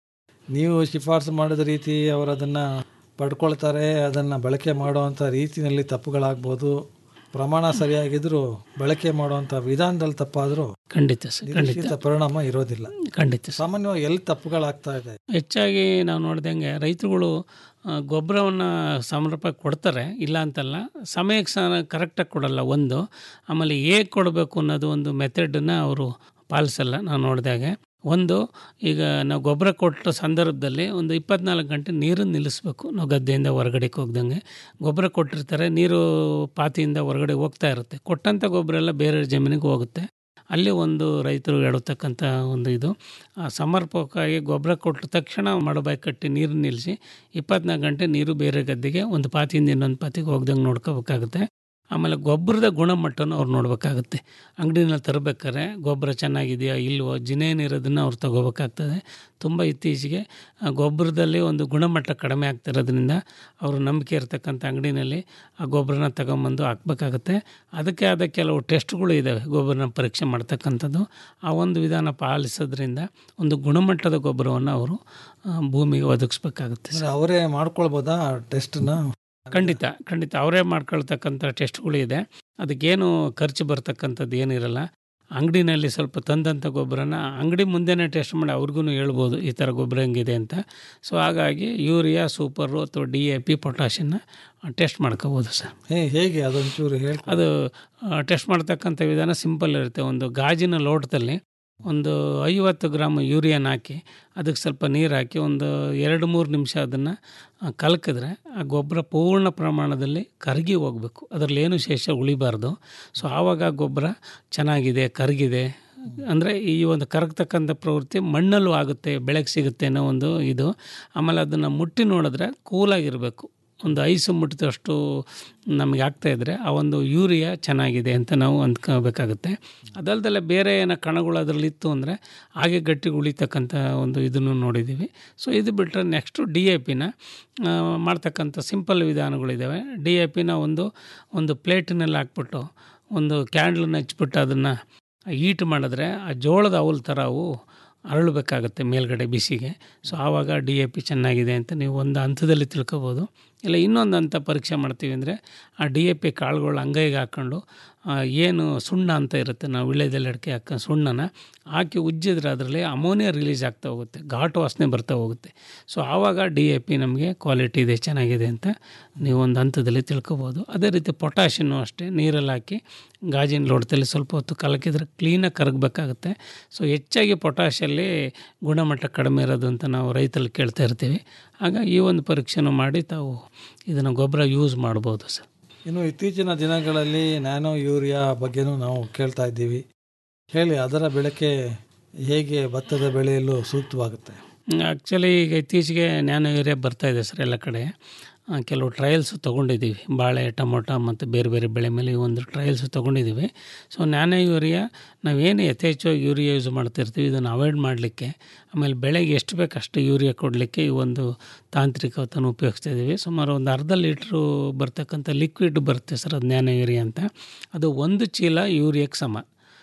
ನೀವು ಶಿಫಾರಸು ಮಾಡಿದ ರೀತಿ ಅವರು ಅದನ್ನು ಪಡ್ಕೊಳ್ತಾರೆ ಅದನ್ನು ಬಳಕೆ ಮಾಡುವಂಥ ರೀತಿಯಲ್ಲಿ ತಪ್ಪುಗಳಾಗ್ಬೋದು ಪ್ರಮಾಣ ಸರಿಯಾಗಿದ್ದರೂ ಬಳಕೆ ಮಾಡುವಂಥ ವಿಧಾನದಲ್ಲಿ ತಪ್ಪಾದರೂ ಖಂಡಿತ ಸರ್ ಖಂಡಿತ ನಿರೀಕ್ಷಿತ ಪರಿಣಾಮ ಇರೋದಿಲ್ಲ ಖಂಡಿತ ಸಾಮಾನ್ಯವಾಗಿ ಎಲ್ಲಿ ತಪ್ಪುಗಳಾಗ್ತಾ ಇದೆ ಹೆಚ್ಚಾಗಿ ನಾವು ನೋಡ್ದಂಗೆ ರೈತರುಗಳು ಗೊಬ್ಬರವನ್ನು ಸಮರ್ಪಕ ಕೊಡ್ತಾರೆ ಇಲ್ಲ ಅಂತಲ್ಲ ಸಮಯಕ್ಕೆ ಸ ಕರೆಕ್ಟಾಗಿ ಕೊಡಲ್ಲ ಒಂದು ಆಮೇಲೆ ಹೇಗೆ ಕೊಡಬೇಕು ಅನ್ನೋದು ಒಂದು ಮೆಥಡನ್ನ ಅವರು ಪಾಲಿಸಲ್ಲ ನಾವು ನೋಡಿದಾಗೆ ಒಂದು ಈಗ ನಾವು ಗೊಬ್ಬರ ಕೊಟ್ಟ ಸಂದರ್ಭದಲ್ಲಿ ಒಂದು ಇಪ್ಪತ್ನಾಲ್ಕು ಗಂಟೆ ನೀರನ್ನು ನಿಲ್ಲಿಸ್ಬೇಕು ನಾವು ಗದ್ದೆಯಿಂದ ಹೊರಗಡೆಗೆ ಹೋಗ್ದಂಗೆ ಗೊಬ್ಬರ ಕೊಟ್ಟಿರ್ತಾರೆ ನೀರು ಪಾತಿಯಿಂದ ಹೊರಗಡೆ ಹೋಗ್ತಾ ಇರುತ್ತೆ ಕೊಟ್ಟಂಥ ಗೊಬ್ಬರ ಎಲ್ಲ ಬೇರೆ ಜಮೀನಿಗೆ ಹೋಗುತ್ತೆ ಅಲ್ಲಿ ಒಂದು ರೈತರು ಎಡತಕ್ಕಂಥ ಒಂದು ಇದು ಆ ಸಮರ್ಪಕವಾಗಿ ಗೊಬ್ಬರ ಕೊಟ್ಟ ತಕ್ಷಣ ಮಡಬಾಯಿ ಕಟ್ಟಿ ನೀರು ನಿಲ್ಲಿಸಿ ಇಪ್ಪತ್ನಾಲ್ಕು ಗಂಟೆ ನೀರು ಬೇರೆ ಗದ್ದೆಗೆ ಒಂದು ಪಾತಿಯಿಂದ ಇನ್ನೊಂದು ಪಾತಿಗೆ ಹೋಗ್ದಂಗೆ ನೋಡ್ಕೋಬೇಕಾಗುತ್ತೆ ಆಮೇಲೆ ಗೊಬ್ಬರದ ಗುಣಮಟ್ಟನ ಅವ್ರು ನೋಡಬೇಕಾಗುತ್ತೆ ಅಂಗಡಿನಲ್ಲಿ ತರಬೇಕಾದ್ರೆ ಗೊಬ್ಬರ ಚೆನ್ನಾಗಿದೆಯಾ ಇಲ್ವೋ ಜಿನೇನಿರೋದನ್ನು ಅವ್ರು ತಗೋಬೇಕಾಗ್ತದೆ ತುಂಬ ಇತ್ತೀಚೆಗೆ ಆ ಗೊಬ್ಬರದಲ್ಲಿ ಒಂದು ಗುಣಮಟ್ಟ ಕಡಿಮೆ ಆಗ್ತಿರೋದ್ರಿಂದ ಅವರು ನಂಬಿಕೆ ಇರತಕ್ಕಂಥ ಅಂಗಡಿನಲ್ಲಿ ಆ ಗೊಬ್ಬರನ ತಗೊಂಬಂದು ಹಾಕ್ಬೇಕಾಗತ್ತೆ ಅದಕ್ಕೆ ಆದ ಕೆಲವು ಟೆಸ್ಟ್ಗಳು ಇದ್ದಾವೆ ಗೊಬ್ಬರನ ಪರೀಕ್ಷೆ ಮಾಡ್ತಕ್ಕಂಥದ್ದು ಆ ಒಂದು ವಿಧಾನ ಪಾಲಿಸೋದ್ರಿಂದ ಒಂದು ಗುಣಮಟ್ಟದ ಗೊಬ್ಬರವನ್ನು ಅವರು ಆ, ಭೂಮಿಗೆ ಒದಗಿಸ್ಬೇಕಾಗುತ್ತೆ ಅಂದ್ರೆ ಅವರೇ ಮಾಡ್ಕೊಳ್ಬೋದಾ ಟೆಸ್ಟ್ನ ಖಂಡಿತ ಖಂಡಿತ ಅವರೇ ಮಾಡ್ಕೊಳ್ತಕ್ಕಂಥ ಟೆಸ್ಟ್ಗಳು ಇದೆ ಅದಕ್ಕೇನು ಖರ್ಚು ಬರ್ತಕ್ಕಂಥದ್ದು ಏನಿರಲ್ಲ ಅಂಗಡಿನಲ್ಲಿ ಸ್ವಲ್ಪ ತಂದಂಥ ಗೊಬ್ಬರನ ಅಂಗಡಿ ಮುಂದೆನೇ ಟೆಸ್ಟ್ ಮಾಡಿ ಅವ್ರಿಗೂ ಹೇಳ್ಬೋದು ಈ ಥರ ಗೊಬ್ಬರ ಹೆಂಗಿದೆ ಅಂತ ಸೊ ಹಾಗಾಗಿ ಯೂರಿಯಾ ಸೂಪರು ಅಥವಾ ಡಿ ಎ ಪಿ ಪೊಟ್ಯಾಷನ್ನ ಟೆಸ್ಟ್ ಮಾಡ್ಕೋಬೋದು ಸರ್ ಹೇ ಹೇಗೆ ಅದೊಂಚೂರು ಹೇಳಿ ಅದು ಟೆಸ್ಟ್ ಮಾಡ್ತಕ್ಕಂಥ ವಿಧಾನ ಸಿಂಪಲ್ ಇರುತ್ತೆ ಒಂದು ಗಾಜಿನ ಲೋಟದಲ್ಲಿ ಒಂದು ಐವತ್ತು ಗ್ರಾಮ್ ಯೂರಿಯಾನ ಹಾಕಿ ಅದಕ್ಕೆ ಸ್ವಲ್ಪ ನೀರು ಹಾಕಿ ಒಂದು ಎರಡು ಮೂರು ನಿಮಿಷ ಅದನ್ನು ಕಲಕಿದ್ರೆ ಆ ಗೊಬ್ಬರ ಪೂರ್ಣ ಪ್ರಮಾಣದಲ್ಲಿ ಕರಗಿ ಹೋಗಬೇಕು ಅದರಲ್ಲಿ ಏನು ಶೇಷ ಉಳಿಬಾರ್ದು ಸೊ ಆವಾಗ ಆ ಗೊಬ್ಬರ ಚೆನ್ನಾಗಿದೆ ಕರಗಿದೆ ಅಂದರೆ ಈ ಒಂದು ಕರಗ್ತಕ್ಕಂಥ ಪ್ರವೃತ್ತಿ ಮಣ್ಣಲ್ಲೂ ಆಗುತ್ತೆ ಬೆಳೆಗೆ ಸಿಗುತ್ತೆ ಅನ್ನೋ ಒಂದು ಇದು ಆಮೇಲೆ ಅದನ್ನು ಮುಟ್ಟಿ ನೋಡಿದ್ರೆ ಕೂಲಾಗಿರಬೇಕು ಒಂದು ಐಸು ಮುಟ್ಟಿದಷ್ಟು ನಮಗೆ ಆಗ್ತಾ ಇದ್ದರೆ ಆ ಒಂದು ಯೂರಿಯಾ ಚೆನ್ನಾಗಿದೆ ಅಂತ ನಾವು ಅಂದ್ಕೋಬೇಕಾಗುತ್ತೆ ಅದಲ್ದಲ್ಲೇ ಬೇರೆ ಏನೋ ಕಣಗಳು ಅದರಲ್ಲಿ ಇತ್ತು ಅಂದರೆ ಹಾಗೆ ಗಟ್ಟಿಗೆ ಉಳಿತಕ್ಕಂಥ ಒಂದು ಇದನ್ನು ನೋಡಿದ್ದೀವಿ ಸೊ ಇದು ಬಿಟ್ಟರೆ ನೆಕ್ಸ್ಟು ಡಿ ಎ ಪಿನ ಮಾಡ್ತಕ್ಕಂಥ ಸಿಂಪಲ್ ವಿಧಾನಗಳಿದ್ದಾವೆ ಡಿ ಎ ಪಿನ ಒಂದು ಒಂದು ಪ್ಲೇಟಿನಲ್ಲಿ ಹಾಕ್ಬಿಟ್ಟು ಒಂದು ಕ್ಯಾಂಡ್ಲನ್ನ ಹಚ್ಬಿಟ್ಟು ಅದನ್ನು ಈಟ್ ಮಾಡಿದ್ರೆ ಆ ಜೋಳದ ಅವಲ್ ಥರ ಅವು ಅರಳಬೇಕಾಗತ್ತೆ ಮೇಲ್ಗಡೆ ಬಿಸಿಗೆ ಸೊ ಆವಾಗ ಡಿ ಎ ಪಿ ಚೆನ್ನಾಗಿದೆ ಅಂತ ನೀವು ಒಂದು ಹಂತದಲ್ಲಿ ತಿಳ್ಕೊಬೋದು ಇಲ್ಲ ಇನ್ನೊಂದು ಹಂತ ಪರೀಕ್ಷೆ ಮಾಡ್ತೀವಿ ಅಂದರೆ ಆ ಡಿ ಎ ಪಿ ಕಾಳುಗಳು ಅಂಗೈಗೆ ಹಾಕ್ಕೊಂಡು ಆ, ಏನು ಸುಣ್ಣ ಅಂತ ಇರುತ್ತೆ ನಾವು ವಿಳ್ಯದೆಲೆ ಅಡಿಕೆ ಹಾಕೋ ಸುಣ್ಣನ ಹಾಕಿ ಉಜ್ಜಿದ್ರೆ ಅದರಲ್ಲಿ ಅಮೋನಿಯಾ ರಿಲೀಸ್ ಆಗ್ತಾ ಹೋಗುತ್ತೆ ಘಾಟು ವಾಸನೆ ಬರ್ತಾ ಹೋಗುತ್ತೆ ಸೊ ಆವಾಗ ಡಿ ಎ ಪಿ ನಮಗೆ ಕ್ವಾಲಿಟಿ ಇದೆ ಚೆನ್ನಾಗಿದೆ ಅಂತ ನೀವು ಒಂದು ಹಂತದಲ್ಲಿ ತಿಳ್ಕೊಬೋದು ಅದೇ ರೀತಿ ಪೊಟ್ಯಾಷನ್ನು ಅಷ್ಟೇ ನೀರಲ್ಲಿ ಹಾಕಿ ಗಾಜಿನ ಲೋಟದಲ್ಲಿ ಸ್ವಲ್ಪ ಹೊತ್ತು ಕಲಕಿದ್ರೆ ಕ್ಲೀನಾಗಿ ಕರಗಬೇಕಾಗುತ್ತೆ ಸೊ ಹೆಚ್ಚಾಗಿ ಪೊಟ್ಯಾಷಲ್ಲಿ ಗುಣಮಟ್ಟ ಕಡಿಮೆ ಇರೋದು ಅಂತ ನಾವು ರೈತರಲ್ಲಿ ಕೇಳ್ತಾ ಇರ್ತೀವಿ ಆಗ ಈ ಒಂದು ಪರೀಕ್ಷೆನೂ ಮಾಡಿ ತಾವು ಇದನ್ನು ಗೊಬ್ಬರ ಯೂಸ್ ಮಾಡ್ಬೋದು ಸರ್ ಇನ್ನು ಇತ್ತೀಚಿನ ದಿನಗಳಲ್ಲಿ ನ್ಯಾನೋ ಯೂರಿಯಾ ಬಗ್ಗೆನೂ ನಾವು ಕೇಳ್ತಾ ಇದ್ದೀವಿ ಹೇಳಿ ಅದರ ಬೆಳಕೆ ಹೇಗೆ ಭತ್ತದ ಬೆಳೆಯಲು ಸೂಕ್ತವಾಗುತ್ತೆ ಆ್ಯಕ್ಚುಲಿ ಈಗ ಇತ್ತೀಚೆಗೆ ನ್ಯಾನೋ ಯೂರಿಯಾ ಬರ್ತಾ ಇದೆ ಸರ್ ಎಲ್ಲ ಕಡೆ ಆ, ಕೆಲವು ಟ್ರಯಲ್ಸ್ ತೊಗೊಂಡಿದ್ದೀವಿ ಬಾಳೆ ಟೊಮೊಟೊ ಮತ್ತು ಬೇರೆ ಬೇರೆ ಬೆಳೆ ಮೇಲೆ ಈ ಒಂದು ಟ್ರಯಲ್ಸ್ ತೊಗೊಂಡಿದ್ದೀವಿ ಸೊ ನ್ಯಾನೋ ಯೂರಿಯಾ ನಾವೇನು ಯಥೇಚ್ಛವಾಗಿ ಯೂರಿಯಾ ಯೂಸ್ ಮಾಡ್ತಿರ್ತೀವಿ ಇದನ್ನು ಅವಾಯ್ಡ್ ಮಾಡಲಿಕ್ಕೆ ಆಮೇಲೆ ಬೆಳೆಗೆ ಎಷ್ಟು ಬೇಕು ಅಷ್ಟು ಯೂರಿಯಾ ಕೊಡಲಿಕ್ಕೆ ಈ ಒಂದು ತಾಂತ್ರಿಕತೆಯನ್ನು ಉಪಯೋಗಿಸ್ತಾ ಇದ್ದೀವಿ ಸುಮಾರು ಒಂದು ಅರ್ಧ ಲೀಟ್ರು ಬರ್ತಕ್ಕಂಥ ಲಿಕ್ವಿಡ್ ಬರುತ್ತೆ ಸರ್ ಅದು ನ್ಯಾನೋ ಯೂರಿಯಾ ಅಂತ ಅದು ಒಂದು ಚೀಲ ಯೂರಿಯಾಕ್ಕೆ ಸಮ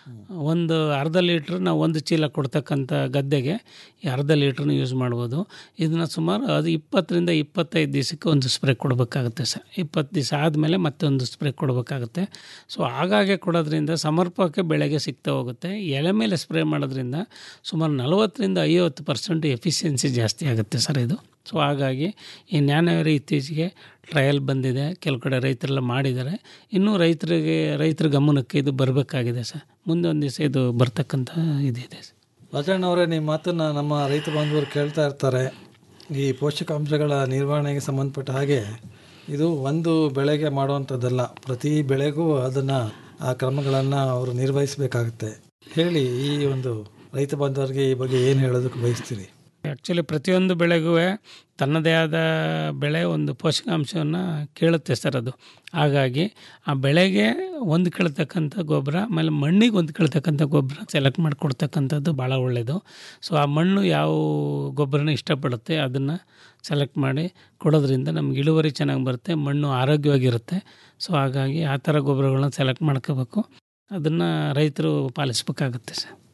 ಒಂದು ಅರ್ಧ ಲೀಟ್ರ್ ನಾವು ಒಂದು ಚೀಲ ಕೊಡ್ತಕ್ಕಂಥ ಗದ್ದೆಗೆ ಈ ಅರ್ಧ ಲೀಟ್ರನ್ನ ಯೂಸ್ ಮಾಡ್ಬೋದು ಇದನ್ನು ಸುಮಾರು ಅದು ಇಪ್ಪತ್ತರಿಂದ ಇಪ್ಪತ್ತೈದು ದಿವಸಕ್ಕೆ ಒಂದು ಸ್ಪ್ರೇ ಕೊಡಬೇಕಾಗುತ್ತೆ ಸರ್ ಇಪ್ಪತ್ತು ದಿವಸ ಆದಮೇಲೆ ಮತ್ತೊಂದು ಸ್ಪ್ರೇ ಕೊಡಬೇಕಾಗುತ್ತೆ ಸೊ ಆಗಾಗ್ಗೆ ಕೊಡೋದ್ರಿಂದ ಸಮರ್ಪಕಕ್ಕೆ ಬೆಳೆಗೆ ಸಿಗ್ತಾ ಹೋಗುತ್ತೆ ಎಲೆ ಮೇಲೆ ಸ್ಪ್ರೇ ಮಾಡೋದ್ರಿಂದ ಸುಮಾರು ನಲವತ್ತರಿಂದ ಐವತ್ತು ಪರ್ಸೆಂಟ್ ಎಫಿಷಿಯನ್ಸಿ ಜಾಸ್ತಿ ಆಗುತ್ತೆ ಸರ್ ಇದು ಸೊ ಹಾಗಾಗಿ ಈ ನ್ಯಾನವೇರಿ ಇತ್ತೀಚೆಗೆ ಟ್ರಯಲ್ ಬಂದಿದೆ ಕೆಲವು ಕಡೆ ರೈತರೆಲ್ಲ ಮಾಡಿದ್ದಾರೆ ಇನ್ನೂ ರೈತರಿಗೆ ರೈತರ ಗಮನಕ್ಕೆ ಇದು ಬರಬೇಕಾಗಿದೆ ಸರ್ ಮುಂದೆ ಒಂದು ದಿವಸ ಇದು ಬರ್ತಕ್ಕಂಥ ಇದಿದೆ ಸರ್ ರಾಜಣ್ಣವರೇ ನಿಮ್ಮ ಮಾತನ್ನು ನಮ್ಮ ರೈತ ಬಾಂಧವರು ಕೇಳ್ತಾ ಇರ್ತಾರೆ ಈ ಪೋಷಕಾಂಶಗಳ ನಿರ್ವಹಣೆಗೆ ಸಂಬಂಧಪಟ್ಟ ಹಾಗೆ ಇದು ಒಂದು ಬೆಳೆಗೆ ಮಾಡುವಂಥದ್ದಲ್ಲ ಪ್ರತಿ ಬೆಳೆಗೂ ಅದನ್ನು ಆ ಕ್ರಮಗಳನ್ನು ಅವರು ನಿರ್ವಹಿಸಬೇಕಾಗುತ್ತೆ ಹೇಳಿ ಈ ಒಂದು ರೈತ ಬಾಂಧವರಿಗೆ ಈ ಬಗ್ಗೆ ಏನು ಹೇಳೋದಕ್ಕೆ ಬಯಸ್ತೀರಿ ಆ್ಯಕ್ಚುಲಿ ಪ್ರತಿಯೊಂದು ಬೆಳೆಗೂ ತನ್ನದೇ ಆದ ಬೆಳೆ ಒಂದು ಪೋಷಕಾಂಶವನ್ನು ಕೇಳುತ್ತೆ ಸರ್ ಅದು ಹಾಗಾಗಿ ಆ ಬೆಳೆಗೆ ಹೊಂದ್ಕೊಳ್ತಕ್ಕಂಥ ಗೊಬ್ಬರ ಆಮೇಲೆ ಮಣ್ಣಿಗೆ ಹೊಂದ್ಕೊಳ್ತಕ್ಕಂಥ ಗೊಬ್ಬರ ಸೆಲೆಕ್ಟ್ ಮಾಡಿ ಕೊಡ್ತಕ್ಕಂಥದ್ದು ಭಾಳ ಒಳ್ಳೆಯದು ಸೊ ಆ ಮಣ್ಣು ಯಾವ ಗೊಬ್ಬರನ ಇಷ್ಟಪಡುತ್ತೆ ಅದನ್ನು ಸೆಲೆಕ್ಟ್ ಮಾಡಿ ಕೊಡೋದ್ರಿಂದ ನಮ್ಗೆ ಇಳುವರಿ ಚೆನ್ನಾಗಿ ಬರುತ್ತೆ ಮಣ್ಣು ಆರೋಗ್ಯವಾಗಿರುತ್ತೆ ಸೊ ಹಾಗಾಗಿ ಆ ಥರ ಗೊಬ್ಬರಗಳನ್ನ ಸೆಲೆಕ್ಟ್ ಮಾಡ್ಕೋಬೇಕು ಅದನ್ನು ರೈತರು ಪಾಲಿಸ್ಬೇಕಾಗುತ್ತೆ ಸರ್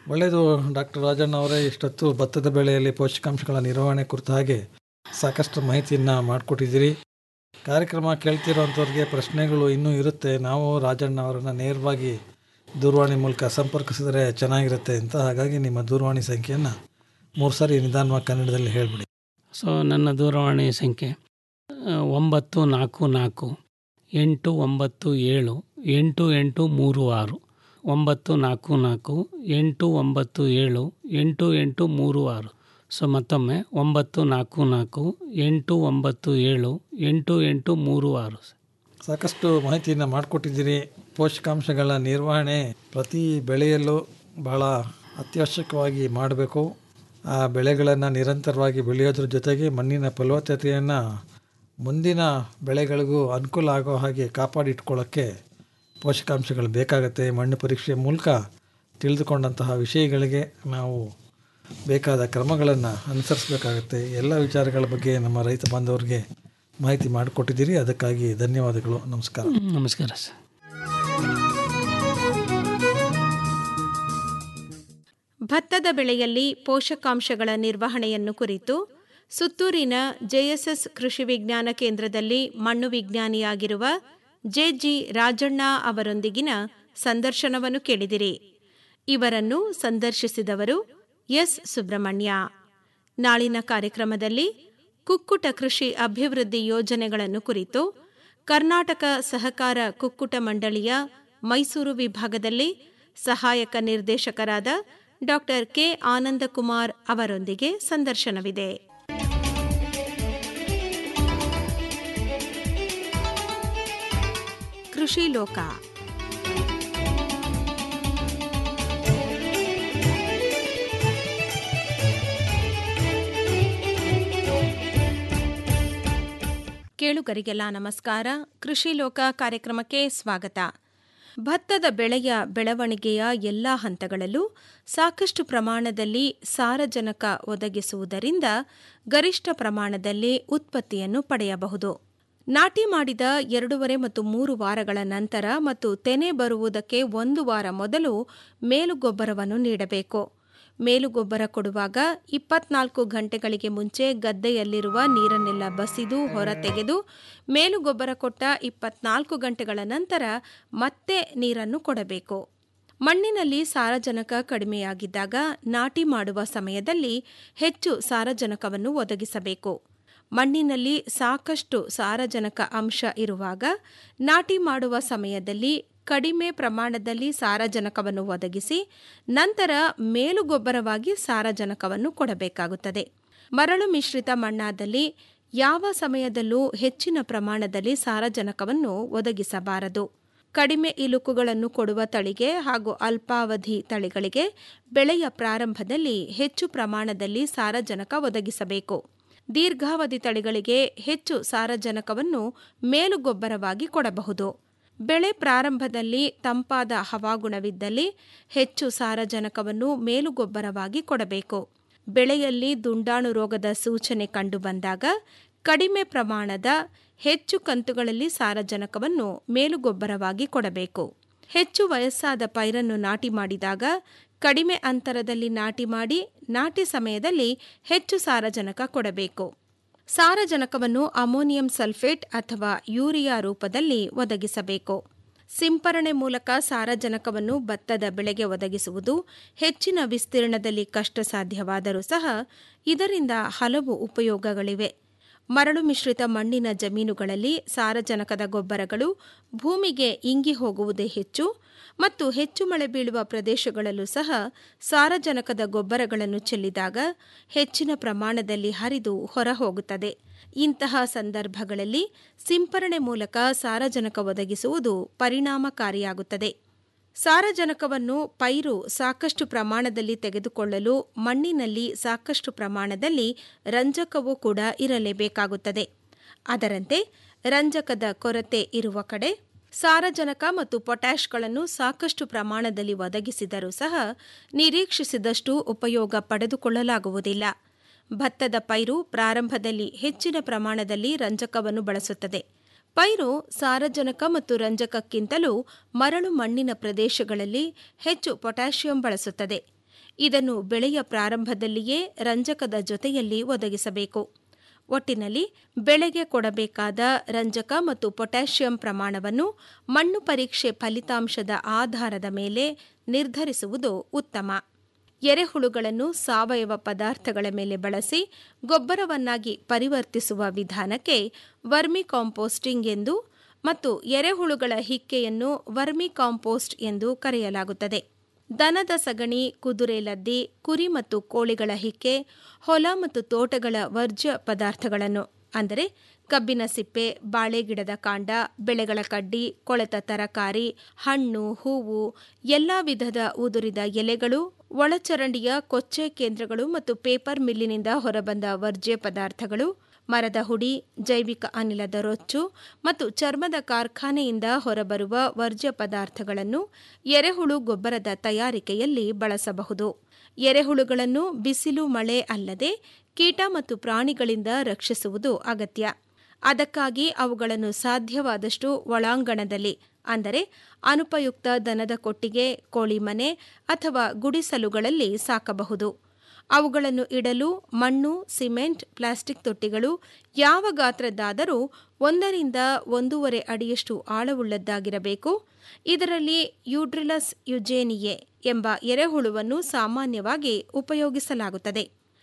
ಒಳ್ಳೆಯದು ಡಾಕ್ಟರ್ ರಾಜಣ್ಣ ಅವರೇ ಇಷ್ಟೊತ್ತು ಭತ್ತದ ಬೆಳೆಯಲ್ಲಿ ಪೋಷಕಾಂಶಗಳ ನಿರ್ವಹಣೆ ಕುರಿತ ಹಾಗೆ ಸಾಕಷ್ಟು ಮಾಹಿತಿಯನ್ನು ಮಾಡಿಕೊಟ್ಟಿದ್ದೀರಿ ಕಾರ್ಯಕ್ರಮ ಕೇಳ್ತಿರೋಂಥವ್ರಿಗೆ ಪ್ರಶ್ನೆಗಳು ಇನ್ನೂ ಇರುತ್ತೆ ನಾವು ರಾಜಣ್ಣ ಅವರನ್ನು ನೇರವಾಗಿ ದೂರವಾಣಿ ಮೂಲಕ ಸಂಪರ್ಕಿಸಿದ್ರೆ ಚೆನ್ನಾಗಿರುತ್ತೆ ಅಂತ ಹಾಗಾಗಿ ನಿಮ್ಮ ದೂರವಾಣಿ ಸಂಖ್ಯೆಯನ್ನು ಮೂರು ಸಾರಿ ನಿಧಾನವಾಗಿ ಕನ್ನಡದಲ್ಲಿ ಹೇಳಿಬಿಡಿ ಸೊ ನನ್ನ ದೂರವಾಣಿ ಸಂಖ್ಯೆ ಆ, ಒಂಬತ್ತು ನಾಲ್ಕು ನಾಲ್ಕು ಎಂಟು ಒಂಬತ್ತು ಏಳು ಎಂಟು ಎಂಟು ಮೂರು ಆರು ಒಂಬತ್ತು ನಾಲ್ಕು ನಾಲ್ಕು ಎಂಟು ಒಂಬತ್ತು ಏಳು ಎಂಟು ಎಂಟು ಮೂರು ಆರು ಸೊ ಮತ್ತೊಮ್ಮೆ ಒಂಬತ್ತು ನಾಲ್ಕು ನಾಲ್ಕು ಎಂಟು ಒಂಬತ್ತು ಏಳು ಎಂಟು ಎಂಟು ಮೂರು ಆರು ಸಾಕಷ್ಟು ಮಾಹಿತಿಯನ್ನು ಮಾಡಿಕೊಟ್ಟಿದ್ದೀರಿ ಪೋಷಕಾಂಶಗಳ ನಿರ್ವಹಣೆ ಪ್ರತಿ ಬೆಳೆಯಲ್ಲೂ ಬಹಳ ಅತ್ಯವಶ್ಯಕವಾಗಿ ಮಾಡಬೇಕು ಆ ಬೆಳೆಗಳನ್ನು ನಿರಂತರವಾಗಿ ಬೆಳೆಯೋದ್ರ ಜೊತೆಗೆ ಮಣ್ಣಿನ ಫಲವತ್ತತೆಯನ್ನು ಮುಂದಿನ ಬೆಳೆಗಳಿಗೂ ಅನುಕೂಲ ಆಗೋ ಹಾಗೆ ಕಾಪಾಡಿಟ್ಕೊಳ್ಳೋಕ್ಕೆ ಪೋಷಕಾಂಶಗಳು ಬೇಕಾಗುತ್ತೆ ಮಣ್ಣು ಪರೀಕ್ಷೆ ಮೂಲಕ ತಿಳಿದುಕೊಂಡಂತಹ ವಿಷಯಗಳಿಗೆ ನಾವು ಬೇಕಾದ ಕ್ರಮಗಳನ್ನು ಅನುಸರಿಸಬೇಕಾಗುತ್ತೆ ಎಲ್ಲ ವಿಚಾರಗಳ ಬಗ್ಗೆ ನಮ್ಮ ರೈತ ಬಾಂಧವರಿಗೆ ಮಾಹಿತಿ ಮಾಡಿಕೊಟ್ಟಿದ್ದೀರಿ ಅದಕ್ಕಾಗಿ ಧನ್ಯವಾದಗಳು ನಮಸ್ಕಾರ ನಮಸ್ಕಾರ ಸರ್ ಭತ್ತದ ಬೆಳೆಯಲ್ಲಿ ಪೋಷಕಾಂಶಗಳ ನಿರ್ವಹಣೆಯನ್ನು ಕುರಿತು ಸುತ್ತೂರಿನ ಜೆಎಸ್ಎಸ್ ಕೃಷಿ ವಿಜ್ಞಾನ ಕೇಂದ್ರದಲ್ಲಿ ಮಣ್ಣು ವಿಜ್ಞಾನಿಯಾಗಿರುವ ಜೆಜಿ ರಾಜಣ್ಣ ಅವರೊಂದಿಗಿನ ಸಂದರ್ಶನವನ್ನು ಕೇಳಿದಿರಿ ಇವರನ್ನು ಸಂದರ್ಶಿಸಿದವರು ಎಸ್ ಸುಬ್ರಹ್ಮಣ್ಯ ನಾಳಿನ ಕಾರ್ಯಕ್ರಮದಲ್ಲಿ ಕುಕ್ಕುಟ ಕೃಷಿ ಅಭಿವೃದ್ಧಿ ಯೋಜನೆಗಳನ್ನು ಕುರಿತು ಕರ್ನಾಟಕ ಸಹಕಾರ ಕುಕ್ಕುಟ ಮಂಡಳಿಯ ಮೈಸೂರು ವಿಭಾಗದಲ್ಲಿ ಸಹಾಯಕ ನಿರ್ದೇಶಕರಾದ ಡಾಕ್ಟರ್ ಕೆ ಆನಂದಕುಮಾರ್ ಅವರೊಂದಿಗೆ ಸಂದರ್ಶನವಿದೆ ಕೃಷಿ ಲೋಕ ಕೇಳುಗರಿಗೆಲ್ಲ ನಮಸ್ಕಾರ ಕೃಷಿ ಲೋಕ ಕಾರ್ಯಕ್ರಮಕ್ಕೆ ಸ್ವಾಗತ ಭತ್ತದ ಬೆಳೆಯ ಬೆಳವಣಿಗೆಯ ಎಲ್ಲ ಹಂತಗಳಲ್ಲೂ ಸಾಕಷ್ಟು ಪ್ರಮಾಣದಲ್ಲಿ ಸಾರಜನಕ ಒದಗಿಸುವುದರಿಂದ ಗರಿಷ್ಠ ಪ್ರಮಾಣದಲ್ಲಿ ಉತ್ಪತ್ತಿಯನ್ನು ಪಡೆಯಬಹುದು ನಾಟಿ ಮಾಡಿದ ಎರಡೂವರೆ ಮತ್ತು ಮೂರು ವಾರಗಳ ನಂತರ ಮತ್ತು ತೆನೆ ಬರುವುದಕ್ಕೆ ಒಂದು ವಾರ ಮೊದಲು ಮೇಲುಗೊಬ್ಬರವನ್ನು ನೀಡಬೇಕು ಮೇಲುಗೊಬ್ಬರ ಕೊಡುವಾಗ ಇಪ್ಪತ್ನಾಲ್ಕು ಗಂಟೆಗಳಿಗೆ ಮುಂಚೆ ಗದ್ದೆಯಲ್ಲಿರುವ ನೀರನ್ನೆಲ್ಲ ಬಸಿದು ಹೊರತೆಗೆದು ಮೇಲುಗೊಬ್ಬರ ಕೊಟ್ಟ ಇಪ್ಪತ್ನಾಲ್ಕು ಗಂಟೆಗಳ ನಂತರ ಮತ್ತೆ ನೀರನ್ನು ಕೊಡಬೇಕು ಮಣ್ಣಿನಲ್ಲಿ ಸಾರಜನಕ ಕಡಿಮೆಯಾಗಿದ್ದಾಗ ನಾಟಿ ಮಾಡುವ ಸಮಯದಲ್ಲಿ ಹೆಚ್ಚು ಸಾರಜನಕವನ್ನು ಒದಗಿಸಬೇಕು ಮಣ್ಣಿನಲ್ಲಿ ಸಾಕಷ್ಟು ಸಾರಜನಕ ಅಂಶ ಇರುವಾಗ ನಾಟಿ ಮಾಡುವ ಸಮಯದಲ್ಲಿ ಕಡಿಮೆ ಪ್ರಮಾಣದಲ್ಲಿ ಸಾರಜನಕವನ್ನು ಒದಗಿಸಿ ನಂತರ ಮೇಲುಗೊಬ್ಬರವಾಗಿ ಸಾರಜನಕವನ್ನು ಕೊಡಬೇಕಾಗುತ್ತದೆ ಮರಳು ಮಿಶ್ರಿತ ಮಣ್ಣಾದಲ್ಲಿ ಯಾವ ಸಮಯದಲ್ಲೂ ಹೆಚ್ಚಿನ ಪ್ರಮಾಣದಲ್ಲಿ ಸಾರಜನಕವನ್ನು ಒದಗಿಸಬಾರದು ಕಡಿಮೆ ಇಲುಕುಗಳನ್ನು ಕೊಡುವ ತಳಿಗೆ ಹಾಗೂ ಅಲ್ಪಾವಧಿ ತಳಿಗಳಿಗೆ ಬೆಳೆಯ ಪ್ರಾರಂಭದಲ್ಲಿ ಹೆಚ್ಚು ಪ್ರಮಾಣದಲ್ಲಿ ಸಾರಜನಕ ಒದಗಿಸಬೇಕು ದೀರ್ಘಾವಧಿ ತಳಿಗಳಿಗೆ ಹೆಚ್ಚು ಸಾರಜನಕವನ್ನು ಮೇಲುಗೊಬ್ಬರವಾಗಿ ಕೊಡಬಹುದು ಬೆಳೆ ಪ್ರಾರಂಭದಲ್ಲಿ ತಂಪಾದ ಹವಾಗುಣವಿದ್ದಲ್ಲಿ ಹೆಚ್ಚು ಸಾರಜನಕವನ್ನು ಮೇಲುಗೊಬ್ಬರವಾಗಿ ಕೊಡಬೇಕು ಬೆಳೆಯಲ್ಲಿ ದುಂಡಾಣು ರೋಗದ ಸೂಚನೆ ಕಂಡುಬಂದಾಗ ಕಡಿಮೆ ಪ್ರಮಾಣದ ಹೆಚ್ಚು ಕಂತುಗಳಲ್ಲಿ ಸಾರಜನಕವನ್ನು ಮೇಲುಗೊಬ್ಬರವಾಗಿ ಕೊಡಬೇಕು ಹೆಚ್ಚು ವಯಸ್ಸಾದ ಪೈರನ್ನು ನಾಟಿ ಮಾಡಿದಾಗ ಕಡಿಮೆ ಅಂತರದಲ್ಲಿ ನಾಟಿ ಮಾಡಿ ನಾಟಿ ಸಮಯದಲ್ಲಿ ಹೆಚ್ಚು ಸಾರಜನಕ ಕೊಡಬೇಕು ಸಾರಜನಕವನ್ನು ಅಮೋನಿಯಂ ಸಲ್ಫೇಟ್ ಅಥವಾ ಯೂರಿಯಾ ರೂಪದಲ್ಲಿ ಒದಗಿಸಬೇಕು ಸಿಂಪರಣೆ ಮೂಲಕ ಸಾರಜನಕವನ್ನು ಭತ್ತದ ಬೆಳೆಗೆ ಒದಗಿಸುವುದು ಹೆಚ್ಚಿನ ವಿಸ್ತೀರ್ಣದಲ್ಲಿ ಕಷ್ಟ ಸಾಧ್ಯವಾದರೂ ಸಹ ಇದರಿಂದ ಹಲವು ಉಪಯೋಗಗಳಿವೆ ಮರಳು ಮಿಶ್ರಿತ ಮಣ್ಣಿನ ಜಮೀನುಗಳಲ್ಲಿ ಸಾರಜನಕದ ಗೊಬ್ಬರಗಳು ಭೂಮಿಗೆ ಇಂಗಿ ಹೋಗುವುದೇ ಹೆಚ್ಚು ಮತ್ತು ಹೆಚ್ಚು ಮಳೆ ಬೀಳುವ ಪ್ರದೇಶಗಳಲ್ಲೂ ಸಹ ಸಾರಜನಕದ ಗೊಬ್ಬರಗಳನ್ನು ಚೆಲ್ಲಿದಾಗ ಹೆಚ್ಚಿನ ಪ್ರಮಾಣದಲ್ಲಿ ಹರಿದು ಹೊರಹೋಗುತ್ತದೆ ಇಂತಹ ಸಂದರ್ಭಗಳಲ್ಲಿ ಸಿಂಪರಣೆ ಮೂಲಕ ಸಾರಜನಕ ಒದಗಿಸುವುದು ಪರಿಣಾಮಕಾರಿಯಾಗುತ್ತದೆ ಸಾರಜನಕವನ್ನು ಪೈರು ಸಾಕಷ್ಟು ಪ್ರಮಾಣದಲ್ಲಿ ತೆಗೆದುಕೊಳ್ಳಲು ಮಣ್ಣಿನಲ್ಲಿ ಸಾಕಷ್ಟು ಪ್ರಮಾಣದಲ್ಲಿ ರಂಜಕವೂ ಕೂಡ ಇರಲೇಬೇಕಾಗುತ್ತದೆ ಅದರಂತೆ ರಂಜಕದ ಕೊರತೆ ಇರುವ ಕಡೆ ಸಾರಜನಕ ಮತ್ತು ಪೊಟ್ಯಾಷ್ಗಳನ್ನು ಸಾಕಷ್ಟು ಪ್ರಮಾಣದಲ್ಲಿ ಒದಗಿಸಿದರೂ ಸಹ ನಿರೀಕ್ಷಿಸಿದಷ್ಟು ಉಪಯೋಗ ಪಡೆದುಕೊಳ್ಳಲಾಗುವುದಿಲ್ಲ ಭತ್ತದ ಪೈರು ಪ್ರಾರಂಭದಲ್ಲಿ ಹೆಚ್ಚಿನ ಪ್ರಮಾಣದಲ್ಲಿ ರಂಜಕವನ್ನು ಬಳಸುತ್ತದೆ ಪೈರು ಸಾರಜನಕ ಮತ್ತು ರಂಜಕಕ್ಕಿಂತಲೂ ಮರಳು ಮಣ್ಣಿನ ಪ್ರದೇಶಗಳಲ್ಲಿ ಹೆಚ್ಚು ಪೊಟ್ಯಾಷಿಯಂ ಬಳಸುತ್ತದೆ ಇದನ್ನು ಬೆಳೆಯ ಪ್ರಾರಂಭದಲ್ಲಿಯೇ ರಂಜಕದ ಜೊತೆಯಲ್ಲಿ ಒದಗಿಸಬೇಕು ಒಟ್ಟಿನಲ್ಲಿ ಬೆಳೆಗೆ ಕೊಡಬೇಕಾದ ರಂಜಕ ಮತ್ತು ಪೊಟ್ಯಾಷಿಯಂ ಪ್ರಮಾಣವನ್ನು ಮಣ್ಣು ಪರೀಕ್ಷೆ ಫಲಿತಾಂಶದ ಆಧಾರದ ಮೇಲೆ ನಿರ್ಧರಿಸುವುದು ಉತ್ತಮ ಎರೆಹುಳುಗಳನ್ನು ಸಾವಯವ ಪದಾರ್ಥಗಳ ಮೇಲೆ ಬಳಸಿ ಗೊಬ್ಬರವನ್ನಾಗಿ ಪರಿವರ್ತಿಸುವ ವಿಧಾನಕ್ಕೆ ವರ್ಮಿ ಕಾಂಪೋಸ್ಟಿಂಗ್ ಎಂದು ಮತ್ತು ಎರೆಹುಳುಗಳ ಹಿಕ್ಕೆಯನ್ನು ವರ್ಮಿ ಕಾಂಪೋಸ್ಟ್ ಎಂದು ಕರೆಯಲಾಗುತ್ತದೆ ದನದ ಸಗಣಿ ಕುದುರೆ ಲದ್ದಿ ಕುರಿ ಮತ್ತು ಕೋಳಿಗಳ ಹಿಕ್ಕೆ ಹೊಲ ಮತ್ತು ತೋಟಗಳ ವರ್ಜ್ಯ ಪದಾರ್ಥಗಳನ್ನು ಅಂದರೆ ಕಬ್ಬಿನ ಸಿಪ್ಪೆ ಬಾಳೆಗಿಡದ ಕಾಂಡ ಬೆಳೆಗಳ ಕಡ್ಡಿ ಕೊಳೆತ ತರಕಾರಿ ಹಣ್ಣು ಹೂವು ಎಲ್ಲ ವಿಧದ ಉದುರಿದ ಎಲೆಗಳು ಒಳಚರಂಡಿಯ ಕೊಚ್ಚೆ ಕೇಂದ್ರಗಳು ಮತ್ತು ಪೇಪರ್ ಮಿಲ್ಲಿನಿಂದ ಹೊರಬಂದ ವರ್ಜ್ಯ ಪದಾರ್ಥಗಳು ಮರದ ಹುಡಿ ಜೈವಿಕ ಅನಿಲದ ರೊಚ್ಚು ಮತ್ತು ಚರ್ಮದ ಕಾರ್ಖಾನೆಯಿಂದ ಹೊರಬರುವ ವರ್ಜ್ಯ ಪದಾರ್ಥಗಳನ್ನು ಎರೆಹುಳು ಗೊಬ್ಬರದ ತಯಾರಿಕೆಯಲ್ಲಿ ಬಳಸಬಹುದು ಎರೆಹುಳುಗಳನ್ನು ಬಿಸಿಲು ಮಳೆ ಅಲ್ಲದೆ ಕೀಟ ಮತ್ತು ಪ್ರಾಣಿಗಳಿಂದ ರಕ್ಷಿಸುವುದು ಅಗತ್ಯ ಅದಕ್ಕಾಗಿ ಅವುಗಳನ್ನು ಸಾಧ್ಯವಾದಷ್ಟು ಒಳಾಂಗಣದಲ್ಲಿ ಅಂದರೆ ಅನುಪಯುಕ್ತ ದನದ ಕೊಟ್ಟಿಗೆ ಕೋಳಿ ಮನೆ ಅಥವಾ ಗುಡಿಸಲುಗಳಲ್ಲಿ ಸಾಕಬಹುದು ಅವುಗಳನ್ನು ಇಡಲು ಮಣ್ಣು ಸಿಮೆಂಟ್ ಪ್ಲಾಸ್ಟಿಕ್ ತೊಟ್ಟಿಗಳು ಯಾವ ಗಾತ್ರದ್ದಾದರೂ ಒಂದರಿಂದ ಒಂದೂವರೆ ಅಡಿಯಷ್ಟು ಆಳವುಳ್ಳದ್ದಾಗಿರಬೇಕು ಇದರಲ್ಲಿ ಯೂಡ್ರಿಲಸ್ ಯುಜೇನಿಯೆ ಎಂಬ ಎರೆಹುಳುವನ್ನು ಸಾಮಾನ್ಯವಾಗಿ ಉಪಯೋಗಿಸಲಾಗುತ್ತದೆ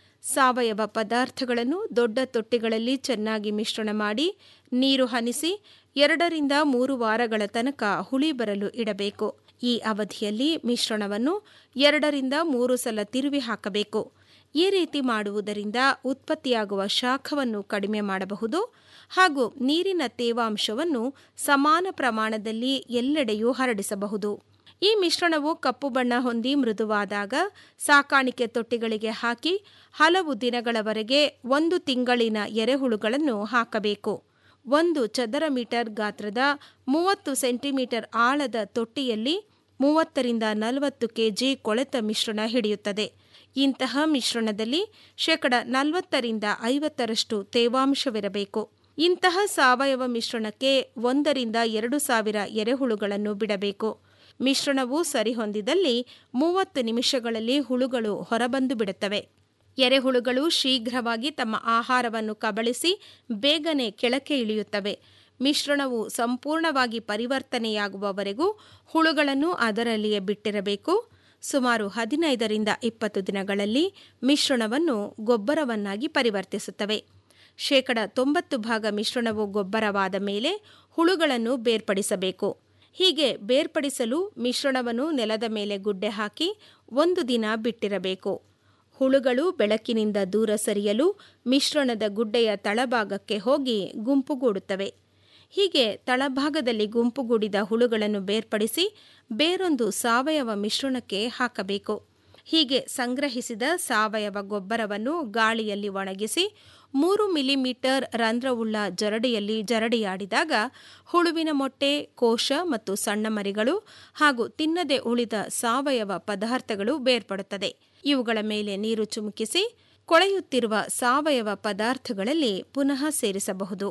ಸಾವಯವ ಪದಾರ್ಥಗಳನ್ನು ದೊಡ್ಡ ತೊಟ್ಟಿಗಳಲ್ಲಿ ಚೆನ್ನಾಗಿ ಮಿಶ್ರಣ ಮಾಡಿ ನೀರು ಹನಿಸಿ ಎರಡರಿಂದ ಮೂರು ವಾರಗಳ ತನಕ ಹುಳಿ ಬರಲು ಇಡಬೇಕು ಈ ಅವಧಿಯಲ್ಲಿ ಮಿಶ್ರಣವನ್ನು ಎರಡರಿಂದ ಮೂರು ಸಲ ತಿರುವಿ ಹಾಕಬೇಕು ಈ ರೀತಿ ಮಾಡುವುದರಿಂದ ಉತ್ಪತ್ತಿಯಾಗುವ ಶಾಖವನ್ನು ಕಡಿಮೆ ಮಾಡಬಹುದು ಹಾಗೂ ನೀರಿನ ತೇವಾಂಶವನ್ನು ಸಮಾನ ಪ್ರಮಾಣದಲ್ಲಿ ಎಲ್ಲೆಡೆಯೂ ಹರಡಿಸಬಹುದು ಈ ಮಿಶ್ರಣವು ಕಪ್ಪು ಬಣ್ಣ ಹೊಂದಿ ಮೃದುವಾದಾಗ ಸಾಕಾಣಿಕೆ ತೊಟ್ಟಿಗಳಿಗೆ ಹಾಕಿ ಹಲವು ದಿನಗಳವರೆಗೆ ಒಂದು ತಿಂಗಳಿನ ಎರೆಹುಳುಗಳನ್ನು ಹಾಕಬೇಕು ಒಂದು ಚದರ ಮೀಟರ್ ಗಾತ್ರದ ಮೂವತ್ತು ಸೆಂಟಿಮೀಟರ್ ಆಳದ ತೊಟ್ಟಿಯಲ್ಲಿ ಮೂವತ್ತರಿಂದ ನಲವತ್ತು ಕೆಜಿ ಕೊಳೆತ ಮಿಶ್ರಣ ಹಿಡಿಯುತ್ತದೆ ಇಂತಹ ಮಿಶ್ರಣದಲ್ಲಿ ಶೇಕಡ ನಲವತ್ತರಿಂದ ಐವತ್ತರಷ್ಟು ತೇವಾಂಶವಿರಬೇಕು ಇಂತಹ ಸಾವಯವ ಮಿಶ್ರಣಕ್ಕೆ ಒಂದರಿಂದ ಎರಡು ಸಾವಿರ ಎರೆಹುಳುಗಳನ್ನು ಬಿಡಬೇಕು ಮಿಶ್ರಣವು ಸರಿಹೊಂದಿದಲ್ಲಿ ಮೂವತ್ತು ನಿಮಿಷಗಳಲ್ಲಿ ಹುಳುಗಳು ಹೊರಬಂದು ಬಿಡುತ್ತವೆ ಎರೆಹುಳುಗಳು ಶೀಘ್ರವಾಗಿ ತಮ್ಮ ಆಹಾರವನ್ನು ಕಬಳಿಸಿ ಬೇಗನೆ ಕೆಳಕ್ಕೆ ಇಳಿಯುತ್ತವೆ ಮಿಶ್ರಣವು ಸಂಪೂರ್ಣವಾಗಿ ಪರಿವರ್ತನೆಯಾಗುವವರೆಗೂ ಹುಳುಗಳನ್ನು ಅದರಲ್ಲಿಯೇ ಬಿಟ್ಟಿರಬೇಕು ಸುಮಾರು ಹದಿನೈದರಿಂದ ಇಪ್ಪತ್ತು ದಿನಗಳಲ್ಲಿ ಮಿಶ್ರಣವನ್ನು ಗೊಬ್ಬರವನ್ನಾಗಿ ಪರಿವರ್ತಿಸುತ್ತವೆ ಶೇಕಡ ತೊಂಬತ್ತು ಭಾಗ ಮಿಶ್ರಣವು ಗೊಬ್ಬರವಾದ ಮೇಲೆ ಹುಳುಗಳನ್ನು ಬೇರ್ಪಡಿಸಬೇಕು ಹೀಗೆ ಬೇರ್ಪಡಿಸಲು ಮಿಶ್ರಣವನ್ನು ನೆಲದ ಮೇಲೆ ಗುಡ್ಡೆ ಹಾಕಿ ಒಂದು ದಿನ ಬಿಟ್ಟಿರಬೇಕು ಹುಳುಗಳು ಬೆಳಕಿನಿಂದ ದೂರ ಸರಿಯಲು ಮಿಶ್ರಣದ ಗುಡ್ಡೆಯ ತಳಭಾಗಕ್ಕೆ ಹೋಗಿ ಗುಂಪುಗೂಡುತ್ತವೆ ಹೀಗೆ ತಳಭಾಗದಲ್ಲಿ ಗುಂಪುಗೂಡಿದ ಹುಳುಗಳನ್ನು ಬೇರ್ಪಡಿಸಿ ಬೇರೊಂದು ಸಾವಯವ ಮಿಶ್ರಣಕ್ಕೆ ಹಾಕಬೇಕು ಹೀಗೆ ಸಂಗ್ರಹಿಸಿದ ಸಾವಯವ ಗೊಬ್ಬರವನ್ನು ಗಾಳಿಯಲ್ಲಿ ಒಣಗಿಸಿ ಮೂರು ಮಿಲಿಮೀಟರ್ ರಂಧ್ರವುಳ್ಳ ಜರಡಿಯಲ್ಲಿ ಜರಡಿಯಾಡಿದಾಗ ಹುಳುವಿನ ಮೊಟ್ಟೆ ಕೋಶ ಮತ್ತು ಸಣ್ಣ ಮರಿಗಳು ಹಾಗೂ ತಿನ್ನದೆ ಉಳಿದ ಸಾವಯವ ಪದಾರ್ಥಗಳು ಬೇರ್ಪಡುತ್ತದೆ ಇವುಗಳ ಮೇಲೆ ನೀರು ಚುಮುಕಿಸಿ ಕೊಳೆಯುತ್ತಿರುವ ಸಾವಯವ ಪದಾರ್ಥಗಳಲ್ಲಿ ಪುನಃ ಸೇರಿಸಬಹುದು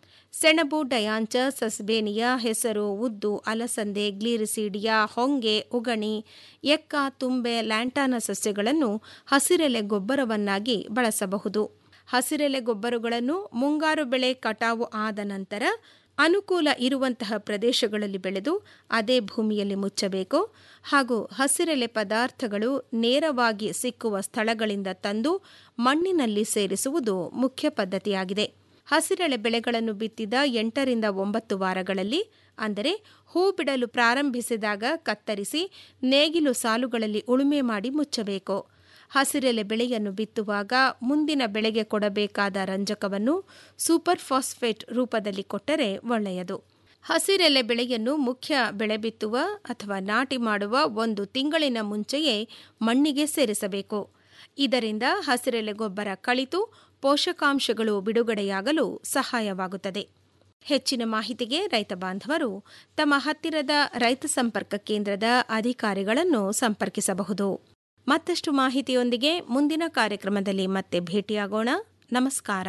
ಸೆಣಬು ಡಯಾಂಚ ಸಸ್ಬೇನಿಯಾ ಹೆಸರು ಉದ್ದು ಅಲಸಂದೆ ಗ್ಲೀರಿಸೀಡಿಯಾ ಹೊಂಗೆ ಉಗಣಿ ಎಕ್ಕ ತುಂಬೆ ಲ್ಯಾಂಟಾನ ಸಸ್ಯಗಳನ್ನು ಹಸಿರೆಲೆ ಗೊಬ್ಬರವನ್ನಾಗಿ ಬಳಸಬಹುದು ಹಸಿರೆಲೆ ಗೊಬ್ಬರಗಳನ್ನು ಮುಂಗಾರು ಬೆಳೆ ಕಟಾವು ಆದ ನಂತರ ಅನುಕೂಲ ಇರುವಂತಹ ಪ್ರದೇಶಗಳಲ್ಲಿ ಬೆಳೆದು ಅದೇ ಭೂಮಿಯಲ್ಲಿ ಮುಚ್ಚಬೇಕು ಹಾಗೂ ಹಸಿರೆಲೆ ಪದಾರ್ಥಗಳು ನೇರವಾಗಿ ಸಿಕ್ಕುವ ಸ್ಥಳಗಳಿಂದ ತಂದು ಮಣ್ಣಿನಲ್ಲಿ ಸೇರಿಸುವುದು ಮುಖ್ಯ ಪದ್ಧತಿಯಾಗಿದೆ ಹಸಿರೆಳೆ ಬೆಳೆಗಳನ್ನು ಬಿತ್ತಿದ ಎಂಟರಿಂದ ಒಂಬತ್ತು ವಾರಗಳಲ್ಲಿ ಅಂದರೆ ಹೂ ಬಿಡಲು ಪ್ರಾರಂಭಿಸಿದಾಗ ಕತ್ತರಿಸಿ ನೇಗಿಲು ಸಾಲುಗಳಲ್ಲಿ ಉಳುಮೆ ಮಾಡಿ ಮುಚ್ಚಬೇಕು ಹಸಿರೆಲೆ ಬೆಳೆಯನ್ನು ಬಿತ್ತುವಾಗ ಮುಂದಿನ ಬೆಳೆಗೆ ಕೊಡಬೇಕಾದ ರಂಜಕವನ್ನು ಸೂಪರ್ ಫಾಸ್ಫೇಟ್ ರೂಪದಲ್ಲಿ ಕೊಟ್ಟರೆ ಒಳ್ಳೆಯದು ಹಸಿರೆಲೆ ಬೆಳೆಯನ್ನು ಮುಖ್ಯ ಬೆಳೆ ಬಿತ್ತುವ ಅಥವಾ ನಾಟಿ ಮಾಡುವ ಒಂದು ತಿಂಗಳಿನ ಮುಂಚೆಯೇ ಮಣ್ಣಿಗೆ ಸೇರಿಸಬೇಕು ಇದರಿಂದ ಹಸಿರೆಲೆ ಗೊಬ್ಬರ ಕಳಿತು ಪೋಷಕಾಂಶಗಳು ಬಿಡುಗಡೆಯಾಗಲು ಸಹಾಯವಾಗುತ್ತದೆ ಹೆಚ್ಚಿನ ಮಾಹಿತಿಗೆ ರೈತ ಬಾಂಧವರು ತಮ್ಮ ಹತ್ತಿರದ ರೈತ ಸಂಪರ್ಕ ಕೇಂದ್ರದ ಅಧಿಕಾರಿಗಳನ್ನು ಸಂಪರ್ಕಿಸಬಹುದು ಮತ್ತಷ್ಟು ಮಾಹಿತಿಯೊಂದಿಗೆ ಮುಂದಿನ ಕಾರ್ಯಕ್ರಮದಲ್ಲಿ ಮತ್ತೆ ಭೇಟಿಯಾಗೋಣ ನಮಸ್ಕಾರ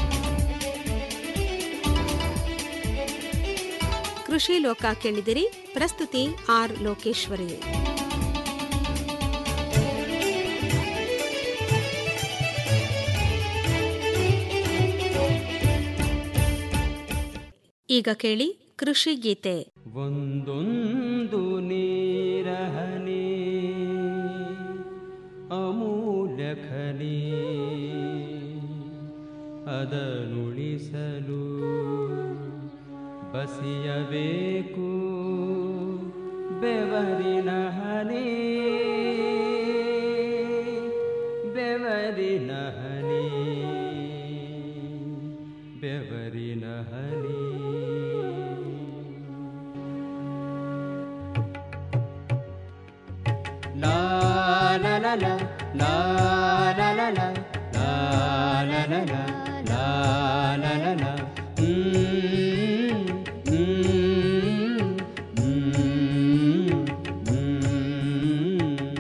ಕೃಷಿ ಲೋಕ ಕೇಳಿದಿರಿ ಪ್ರಸ್ತುತಿ ಆರ್ ಲೋಕೇಶ್ವರಿ ಈಗ ಕೇಳಿ ಕೃಷಿ ಗೀತೆ ಒಂದೊಂದು ನೀರಹನಿ ಅಮೂಲ್ಯ ಖನಿ ಅದನುಳಿಸಲು ಬಸಿಯಬೇಕು ಬೆವರಿನ ಹನಿ ಬೆವರಿನ ಹನಿ ಬೆವರಿನ ಹನಿ La la la la la la la la la la la la la la la la Mm, mm, mm, mm.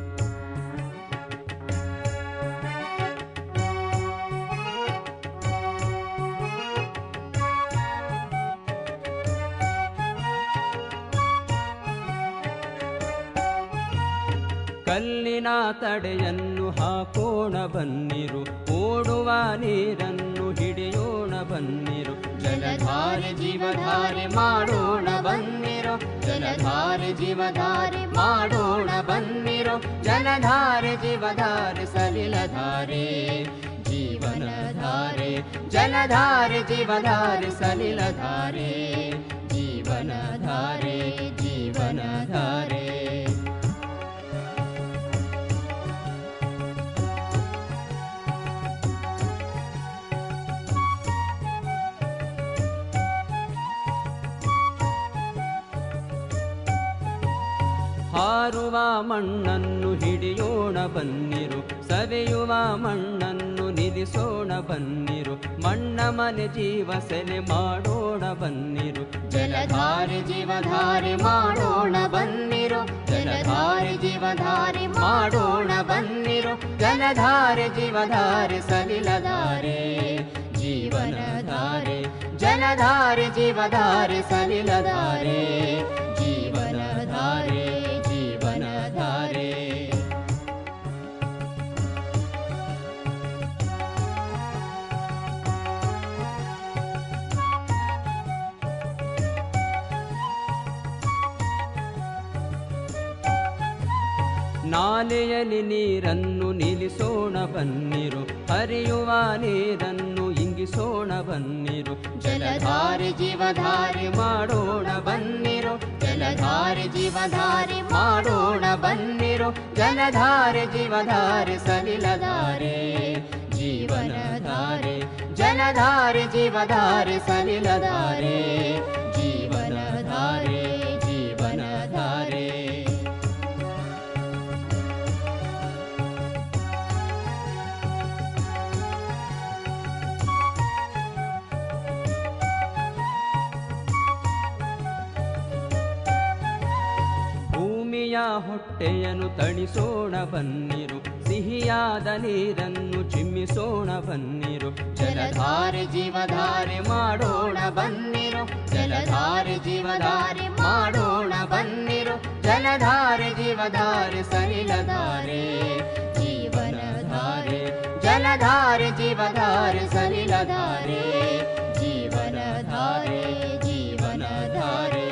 ಕಲ್ಲಿನ ತಡೆಯನ್ನು ಹಾಕೋಣ ಬನ್ನಿರು ಓಡುವ ನೀರನ್ನು ಹಿಡಿಯೋಣ ಬನ್ನಿರು ಜಲಧಾರೆ ಜೀವಧಾರೆ ಮಾಡೋಣ ಬನ್ನಿರು ಜಲಧಾರೆ ಜೀವಧಾರೆ ಮಾಡೋಣ ಬನ್ನಿರು ಜಲಧಾರೆ ಜೀವಧಾರೆ ಸಲಿಲಧಾರೆ ಜೀವನಧಾರೆ ಜಲಧಾರೆ ಜೀವಧಾರೆ ಸಲಿಲಧಾರೆ ಜೀವನಧಾರೆ ಜೀವನಧಾರೆ ಹಾರುವ ಮಣ್ಣನ್ನು ಹಿಡಿಯೋಣ ಬನ್ನಿರು ಸವೆಯುವ ಮಣ್ಣನ್ನು ನಿಲ್ಲಿಸೋಣ ಬನ್ನಿರು ಮಣ್ಣ ಮನೆ ಜೀವ ಸೆಲೆ ಮಾಡೋಣ ಬನ್ನಿರು ಜಲಧಾರೆ ಜೀವಧಾರೆ ಮಾಡೋಣ ಬನ್ನಿರು ಜಲಧಾರೆ ಜೀವಧಾರೆ ಮಾಡೋಣ ಬನ್ನಿರು ಜಲಧಾರೆ ಜೀವಧಾರೆ ಸಲಿಲಧಾರೆ ಜೀವನಧಾರೆ ಜಲಧಾರೆ ಜೀವಧಾರೆ ಸಲಿಲಧಾರೆ ಜೀವನಧಾರೆ ಜೀವನಧಾರೆ ನಾಲೆಯಲ್ಲಿ ನೀರನ್ನು ನಿಲ್ಲಿಸೋಣ ಬನ್ನಿರು ಹರಿಯುವ ನೀರನ್ನು ಇಂಗಿಸೋಣ ಬನ್ನಿರು ಜಲಧಾರೆ ಜೀವಧಾರೆ ಮಾಡೋಣ ಬನ್ನಿರು ಜಲಧಾರೆ ಜೀವಧಾರೆ ಮಾಡೋಣ ಬನ್ನಿರು ಜಲಧಾರೆ ಜೀವಧಾರೆ ಸಲಿಲಧಾರೆ ಜೀವನಧಾರೆ ಜಲಧಾರೆ ಜೀವಧಾರೆ ಸಲಿಲಧಾರೆ ಜೀವನಧಾರೆ ಜೀವನಧಾರೆ ಭೂಮಿಯ ಹೊಟ್ಟೆಯನ್ನು ತಣಿಸೋಣ ಬನ್ನಿರು ಸಿಹಿಯಾದ ನೀರನ್ನು ಚಿಮ್ಮಿಸೋಣ ಬನ್ನಿರು ಜಲಧಾರೆ ಜೀವಧಾರೆ ಮಾಡೋಣ ಬನ್ನಿರು ಜಲಧಾರೆ ಜೀವಧಾರೆ ಮಾಡೋಣ ಬನ್ನಿರು ಜಲಧಾರೆ ಜೀವಧಾರೆ ಸಲಿಲಧಾರೆ ಜೀವನಧಾರೆ ಜಲಧಾರೆ ಜೀವಧಾರೆ ಸಲಿಲಧಾರೆ ಜೀವನಧಾರೆ ಜೀವನಧಾರೆ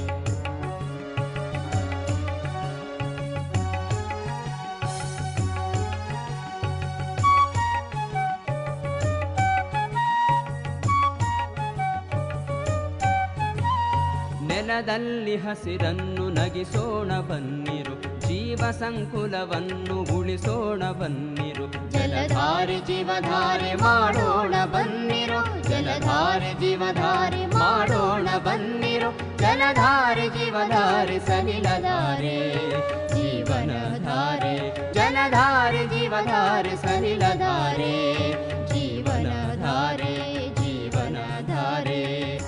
ನೆಲದಲ್ಲಿ ಹಸಿರನ್ನು ನಗಿಸೋಣ ಬನ್ನಿರು ಜೀವ ಸಂಕುಲವನ್ನು ಉಳಿಸೋಣ ಬನ್ನಿರು ಜಲಧಾರೆ ಜೀವಧಾರೆ ಮಾಡೋಣ ಬನ್ನಿರು ಜಲಧಾರೆ ಜೀವಧಾರೆ ಮಾಡೋಣ ಬನ್ನಿರು ಜಲಧಾರೆ ಜೀವಧಾರೆ ಸಲಿಲಧಾರೆ ಜೀವನಧಾರೆ ಜಲಧಾರೆ ಜೀವಧಾರೆ ಸಲಿಲಧಾರೆ ಜೀವನಧಾರೆ ಜೀವನಧಾರೆ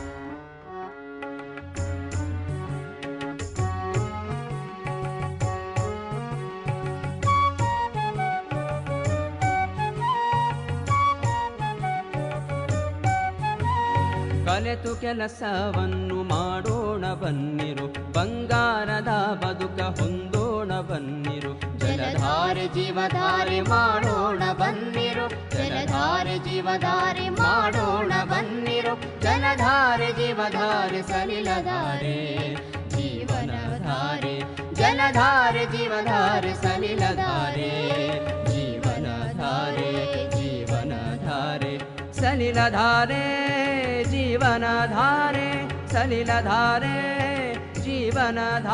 ಕಲೆತು ಕೆಲಸವನ್ನು ಮಾಡೋಣ ಬನ್ನಿರು ಬಂಗಾರದ ಬದುಕ ಹೊಂದೋಣ ಬನ್ನಿರು ಜಲಧಾರೆ ಜೀವಧಾರೆ ಮಾಡೋಣ ಬನ್ನಿರು ಜಲಧಾರೆ ಜೀವಧಾರೆ ಮಾಡೋಣ ಬನ್ನಿರು ಜಲಧಾರೆ ಜೀವ ಜೀವಧಾರೆ ಸಲಿಲಧಾರೆ ಜೀವನಧಾರೆ ಜಲಧಾರೆ ಜೀವಧಾರೆ ಸಲಿಲಧಾರೆ ಜೀವನಧಾರೆ ಜೀವನಧಾರೆ ಸಲಿಲಧಾರೆ ಜೀವನಧಾರೆ ಸಲಿಲಧಾರೆ ಜೀವನಧಾರೆ